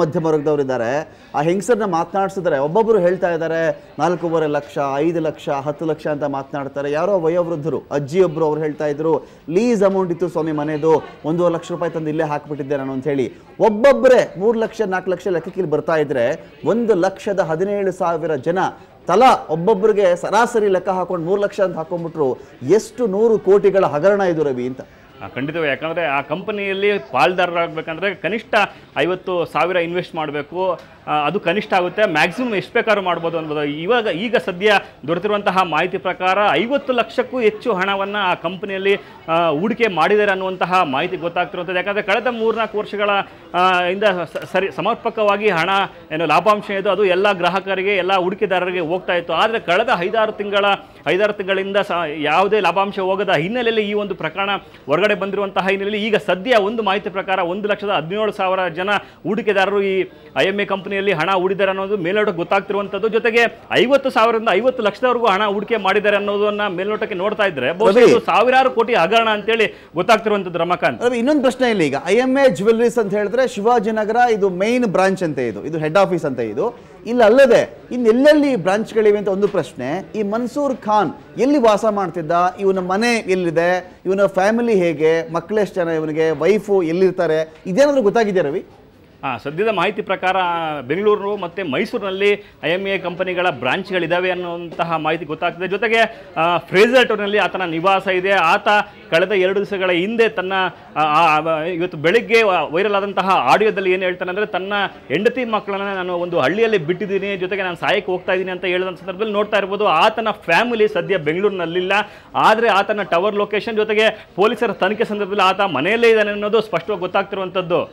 ಮಧ್ಯಮ ವರ್ಗದವರಿದ್ದಾರೆ ಆ ಹೆಂಗಸರನ್ನ ಮಾತನಾಡ್ಸಿದ್ರೆ ಒಬ್ಬೊಬ್ಬರು ಹೇಳ್ತಾ ಇದ್ದಾರೆ ನಾಲ್ಕೂವರೆ ಲಕ್ಷ ಐದು ಲಕ್ಷ ಹತ್ತು ಲಕ್ಷ ಅಂತ ಮಾತನಾಡ್ತಾರೆ ಯಾರೋ ವಯೋವೃದ್ಧರು ಅಜ್ಜಿಯೊಬ್ಬರು ಅವ್ರು ಹೇಳ್ತಾ ಇದ್ರು ಲೀಸ್ ಅಮೌಂಟ್ ಇತ್ತು ಸ್ವಾಮಿ ಮನೆದು ಒಂದೂವರೆ ಲಕ್ಷ ರೂಪಾಯಿ ತಂದು ಇಲ್ಲೇ ಹಾಕ್ಬಿಟ್ಟಿದ್ದೆ ನಾನು ಅಂತ ಹೇಳಿ ಒಬ್ಬೊಬ್ಬರೇ ಮೂರು ಲಕ್ಷ ನಾಲ್ಕು ಲಕ್ಷ ಲೆಕ್ಕಕ್ಕೆ ಇಲ್ಲಿ ಬರ್ತಾ ಇದ್ರೆ ಒಂದು ಲಕ್ಷದ ಹದಿನೇಳು ಸಾವಿರ ಜನ ತಲಾ ಒಬ್ಬೊಬ್ಬರಿಗೆ ಸರಾಸರಿ ಲೆಕ್ಕ ಹಾಕೊಂಡು ಮೂರು ಲಕ್ಷ ಅಂತ ಹಾಕೊಂಡ್ಬಿಟ್ರು ಎಷ್ಟು ನೂರು ಕೋಟಿಗಳ ಹಗರಣ ಇದು ರವಿ ಅಂತ ಆ, ಖಂಡಿತವೇ ಯಾಕಂದರೆ ಆ ಕಂಪನಿಯಲ್ಲಿ ಪಾಲ್ದಾರರಾಗಬೇಕಂದ್ರೆ ಕನಿಷ್ಠ ಐವತ್ತು ಸಾವಿರ ಇನ್ವೆಸ್ಟ್ ಮಾಡಬೇಕು ಅದು ಕನಿಷ್ಠ ಆಗುತ್ತೆ ಮ್ಯಾಕ್ಸಿಮಮ್ ಎಷ್ಟು ಬೇಕಾದ್ರೂ ಮಾಡ್ಬೋದು ಅನ್ಬೋದು ಇವಾಗ ಈಗ ಸದ್ಯ ದೊರೆತಿರುವಂತಹ ಮಾಹಿತಿ ಪ್ರಕಾರ ಐವತ್ತು ಲಕ್ಷಕ್ಕೂ ಹೆಚ್ಚು ಹಣವನ್ನು ಆ ಕಂಪನಿಯಲ್ಲಿ ಆ, ಹೂಡಿಕೆ ಮಾಡಿದ್ದಾರೆ ಅನ್ನುವಂತಹ ಮಾಹಿತಿ ಗೊತ್ತಾಗ್ತಿರುವಂಥದ್ದು ಯಾಕಂದರೆ ಕಳೆದ ಮೂರ್ನಾಲ್ಕು ವರ್ಷಗಳ ಆ, ಇಂದ ಸ- ಸರಿ ಸಮರ್ಪಕವಾಗಿ ಹಣ ಏನು ಲಾಭಾಂಶ ಇದು ಅದು ಎಲ್ಲ ಗ್ರಾಹಕರಿಗೆ ಎಲ್ಲ ಹೂಡಿಕೆದಾರರಿಗೆ ಹೋಗ್ತಾ ಇತ್ತು ಆದರೆ ಕಳೆದ ಐದಾರು ತಿಂಗಳ ಐದಾರು ತಿಂಗಳಿಂದ ಸ ಯಾವುದೇ ಲಾಭಾಂಶ ಹೋಗದ ಹಿನ್ನೆಲೆಯಲ್ಲಿ ಈ ಒಂದು ಪ್ರಕರಣ ಹೊರಗಡೆ ಬಂದಿರುವಂತಹ ಹಿನ್ನೆಲೆಯಲ್ಲಿ ಈಗ ಸದ್ಯ ಒಂದು ಮಾಹಿತಿ ಪ್ರಕಾರ ಒಂದು ಲಕ್ಷದ ಹದಿನೇಳು ಸಾವಿರ ಜನ ಹೂಡಿಕೆದಾರರು ಈ ಐ ಎಮ್ ಎ ಕಂಪನಿಯಲ್ಲಿ ಹಣ ಹೂಡಿದ್ದಾರೆ ಅನ್ನೋದು ಮೇಲ್ನೋಟಕ್ಕೆ ಗೊತ್ತಾಗ್ತಿರುವಂಥದ್ದು ಜೊತೆಗೆ ಐವತ್ತು ಸಾವಿರದಿಂದ ಐವತ್ತು ಲಕ್ಷದವರೆಗೂ ಹಣ ಹೂಡಿಕೆ ಮಾಡಿದ್ದಾರೆ ಅನ್ನೋದನ್ನ ಮೇಲ್ನೋಟಕ್ಕೆ ನೋಡ್ತಾ ಇದ್ರೆ ಬಹುಶಃ ಇದು ಸಾವಿರಾರು ಕೋಟಿ ಹಗರಣ ಅಂತೇಳಿ ಗೊತ್ತಾಗ್ತಿರುವಂಥದ್ದು ರಮಾಕಾಂತ್ ರವಿ ಇನ್ನೊಂದು ಪ್ರಶ್ನೆ ಇಲ್ಲ ಈಗ ಐ ಎಮ್ ಎ ಜ್ಯುವೆಲ್ಲರೀಸ್ ಅಂತ ಹೇಳಿದ್ರೆ ಶಿವಾಜಿನಗರ ಇದು ಮೈನ್ ಬ್ರಾಂಚ್ ಅಂತ ಇದು ಇದು ಹೆಡ್ ಆಫೀಸ್ ಅಂತ ಇದು ಇಲ್ಲ ಅಲ್ಲದೆ ಇನ್ನು ಎಲ್ಲೆಲ್ಲಿ ಬ್ರಾಂಚ್ಗಳಿವೆ ಅಂತ ಒಂದು ಪ್ರಶ್ನೆ ಈ ಮನ್ಸೂರ್ ಖಾನ್ ಎಲ್ಲಿ ವಾಸ ಮಾಡ್ತಿದ್ದ ಇವನ ಮನೆ ಎಲ್ಲಿದೆ ಇವನ ಫ್ಯಾಮಿಲಿ ಹೇಗೆ ಮಕ್ಕಳೆಷ್ಟು ಜನ ಇವನಿಗೆ ವೈಫು ಎಲ್ಲಿರ್ತಾರೆ ಇದೇನಾದ್ರೂ ಗೊತ್ತಾಗಿದೆಯಾ ರವಿ ಆ, ಸದ್ಯದ ಮಾಹಿತಿ ಪ್ರಕಾರ ಬೆಂಗಳೂರು ಮತ್ತು ಮೈಸೂರಿನಲ್ಲಿ ಐ ಎಮ್ ಎ ಕಂಪನಿಗಳ ಬ್ರಾಂಚ್ಗಳಿದ್ದಾವೆ ಅನ್ನುವಂತಹ ಮಾಹಿತಿ ಗೊತ್ತಾಗ್ತಿದೆ ಜೊತೆಗೆ ಆ, ಫ್ರೇಸರ್ ಟೌನಲ್ಲಿ ಆತನ ನಿವಾಸ ಇದೆ ಆತ ಕಳೆದ ಎರಡು ದಿವಸಗಳ ಹಿಂದೆ ತನ್ನ ಆ, ಆ, ಆ, ಇವತ್ತು ಬೆಳಿಗ್ಗೆ ವೈರಲ್ ಆದಂತಹ ಆಡಿಯೋದಲ್ಲಿ ಏನು ಹೇಳ್ತಾನೆ ಅಂದರೆ ತನ್ನ ಹೆಂಡತಿ ಮಕ್ಕಳನ್ನ ನಾನು ಒಂದು ಹಳ್ಳಿಯಲ್ಲಿ ಬಿಟ್ಟಿದ್ದೀನಿ ಜೊತೆಗೆ ನಾನು ಸಾಯಕ್ಕೆ ಹೋಗ್ತಾ ಇದ್ದೀನಿ ಅಂತ ಹೇಳಿದ ಸಂದರ್ಭದಲ್ಲಿ ನೋಡ್ತಾ ಇರ್ಬೋದು ಆತನ ಫ್ಯಾಮಿಲಿ ಸದ್ಯ ಬೆಂಗಳೂರಿನಲ್ಲಿಲ್ಲ ಆದರೆ ಆತನ ಟವರ್ ಲೊಕೇಶನ್ ಜೊತೆಗೆ ಪೊಲೀಸರ ತನಿಖೆ ಸಂದರ್ಭದಲ್ಲಿ ಆತ ಮನೆಯಲ್ಲೇ ಇದ್ದಾನೆ ಅನ್ನೋದು ಸ್ಪಷ್ಟವಾಗಿ ಗೊತ್ತಾಗ್ತಿರುವಂಥದ್ದು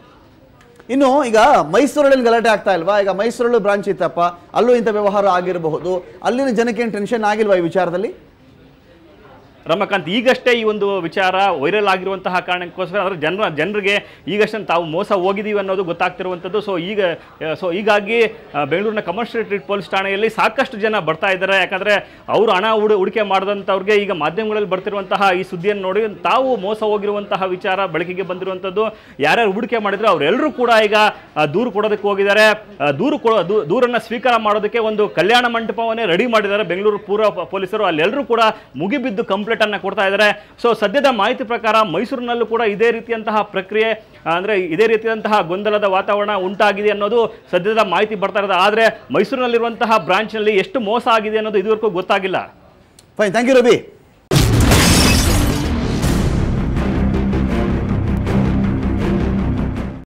ಇನ್ನು ಈಗ ಮೈಸೂರಲ್ಲಿ ಗಲಾಟೆ ಆಗ್ತಾ ಇಲ್ವಾ ಈಗ ಮೈಸೂರಲ್ಲೂ ಬ್ರಾಂಚ್ ಇತ್ತಪ್ಪ ಅಲ್ಲೂ ಇಂಥ ವ್ಯವಹಾರ ಆಗಿರಬಹುದು ಅಲ್ಲಿನ ಜನಕ್ಕೆ ಏನು ಟೆನ್ಷನ್ ಆಗಿಲ್ವಾ ಈ ವಿಚಾರದಲ್ಲಿ ರಮಕಾಂತ್ ಈಗಷ್ಟೇ ಈ ಒಂದು ವಿಚಾರ ವೈರಲ್ ಆಗಿರುವಂತಹ ಕಾರಣಕ್ಕೋಸ್ಕರ ಅಂದರೆ ಜನರ ಜನರಿಗೆ ಈಗಷ್ಟೇ ತಾವು ಮೋಸ ಹೋಗಿದ್ದೀವಿ ಅನ್ನೋದು ಗೊತ್ತಾಗ್ತಿರುವಂಥದ್ದು ಸೊ ಈಗ ಸೊ ಹೀಗಾಗಿ ಆ, ಬೆಂಗಳೂರಿನ ಕಮರ್ಷಿಯಲ್ ಸ್ಟ್ರೀಟ್ ಪೊಲೀಸ್ ಠಾಣೆಯಲ್ಲಿ ಸಾಕಷ್ಟು ಜನ ಬರ್ತಾ ಇದ್ದಾರೆ ಯಾಕಂದರೆ ಅವರು ಹಣ ಹೂಡಿ ಹೂಡಿಕೆ ಮಾಡಿದಂಥವ್ರಿಗೆ ಈಗ ಮಾಧ್ಯಮಗಳಲ್ಲಿ ಬರ್ತಿರುವಂತಹ ಈ ಸುದ್ದಿಯನ್ನು ನೋಡಿ ತಾವು ಮೋಸ ಹೋಗಿರುವಂತಹ ವಿಚಾರ ಬೆಳಕಿಗೆ ಬಂದಿರುವಂಥದ್ದು ಯಾರ್ಯಾರು ಹೂಡಿಕೆ ಮಾಡಿದ್ರು ಅವರೆಲ್ಲರೂ ಕೂಡ ಈಗ ಆ, ದೂರು ಕೊಡೋದಕ್ಕೆ ಹೋಗಿದ್ದಾರೆ ಆ, ದೂರು ಕೊಡೋ ದೂ- ದೂರನ್ನ ಸ್ವೀಕಾರ ಮಾಡೋದಕ್ಕೆ ಒಂದು ಕಲ್ಯಾಣ ಮಂಟಪವನ್ನೇ ರೆಡಿ ಮಾಡಿದ್ದಾರೆ ಬೆಂಗಳೂರು ಪೂರ್ವ ಪ- ಪೊಲೀಸರು ಅಲ್ಲೆಲ್ಲರೂ ಕೂಡ ಮುಗಿಬಿದ್ದು ಕಂಪ್ಲೇಂಟ್ ಅನ್ನ ಕೊಡ್ತಾ ಇದ್ದಾರೆ ಸೊ ಸದ್ಯದ ಮಾಹಿತಿ ಪ್ರಕಾರ ಮೈಸೂರಿನಲ್ಲೂ ಕೂಡ ಇದೇ ರೀತಿಯಂತಹ ಪ್ರಕ್ರಿಯೆ ಆ, ಅಂದ್ರೆ ಇದೇ ರೀತಿಯಂತಹ ಗೊಂದಲದ ವಾತಾವರಣ ಉಂಟಾಗಿದೆ ಅನ್ನೋದು ಸದ್ಯದ ಮಾಹಿತಿ ಬರ್ತಾ ಇರೋದು ಆದರೆ ಮೈಸೂರಿನಲ್ಲಿರುವಂತಹ ಬ್ರಾಂಚ್ನಲ್ಲಿ ಎಷ್ಟು ಮೋಸ ಆಗಿದೆ ಅನ್ನೋದು ಇದುವರೆಗೂ ಗೊತ್ತಾಗಿಲ್ಲ ಫೈನ್ ಥ್ಯಾಂಕ್ ಯು ರವಿ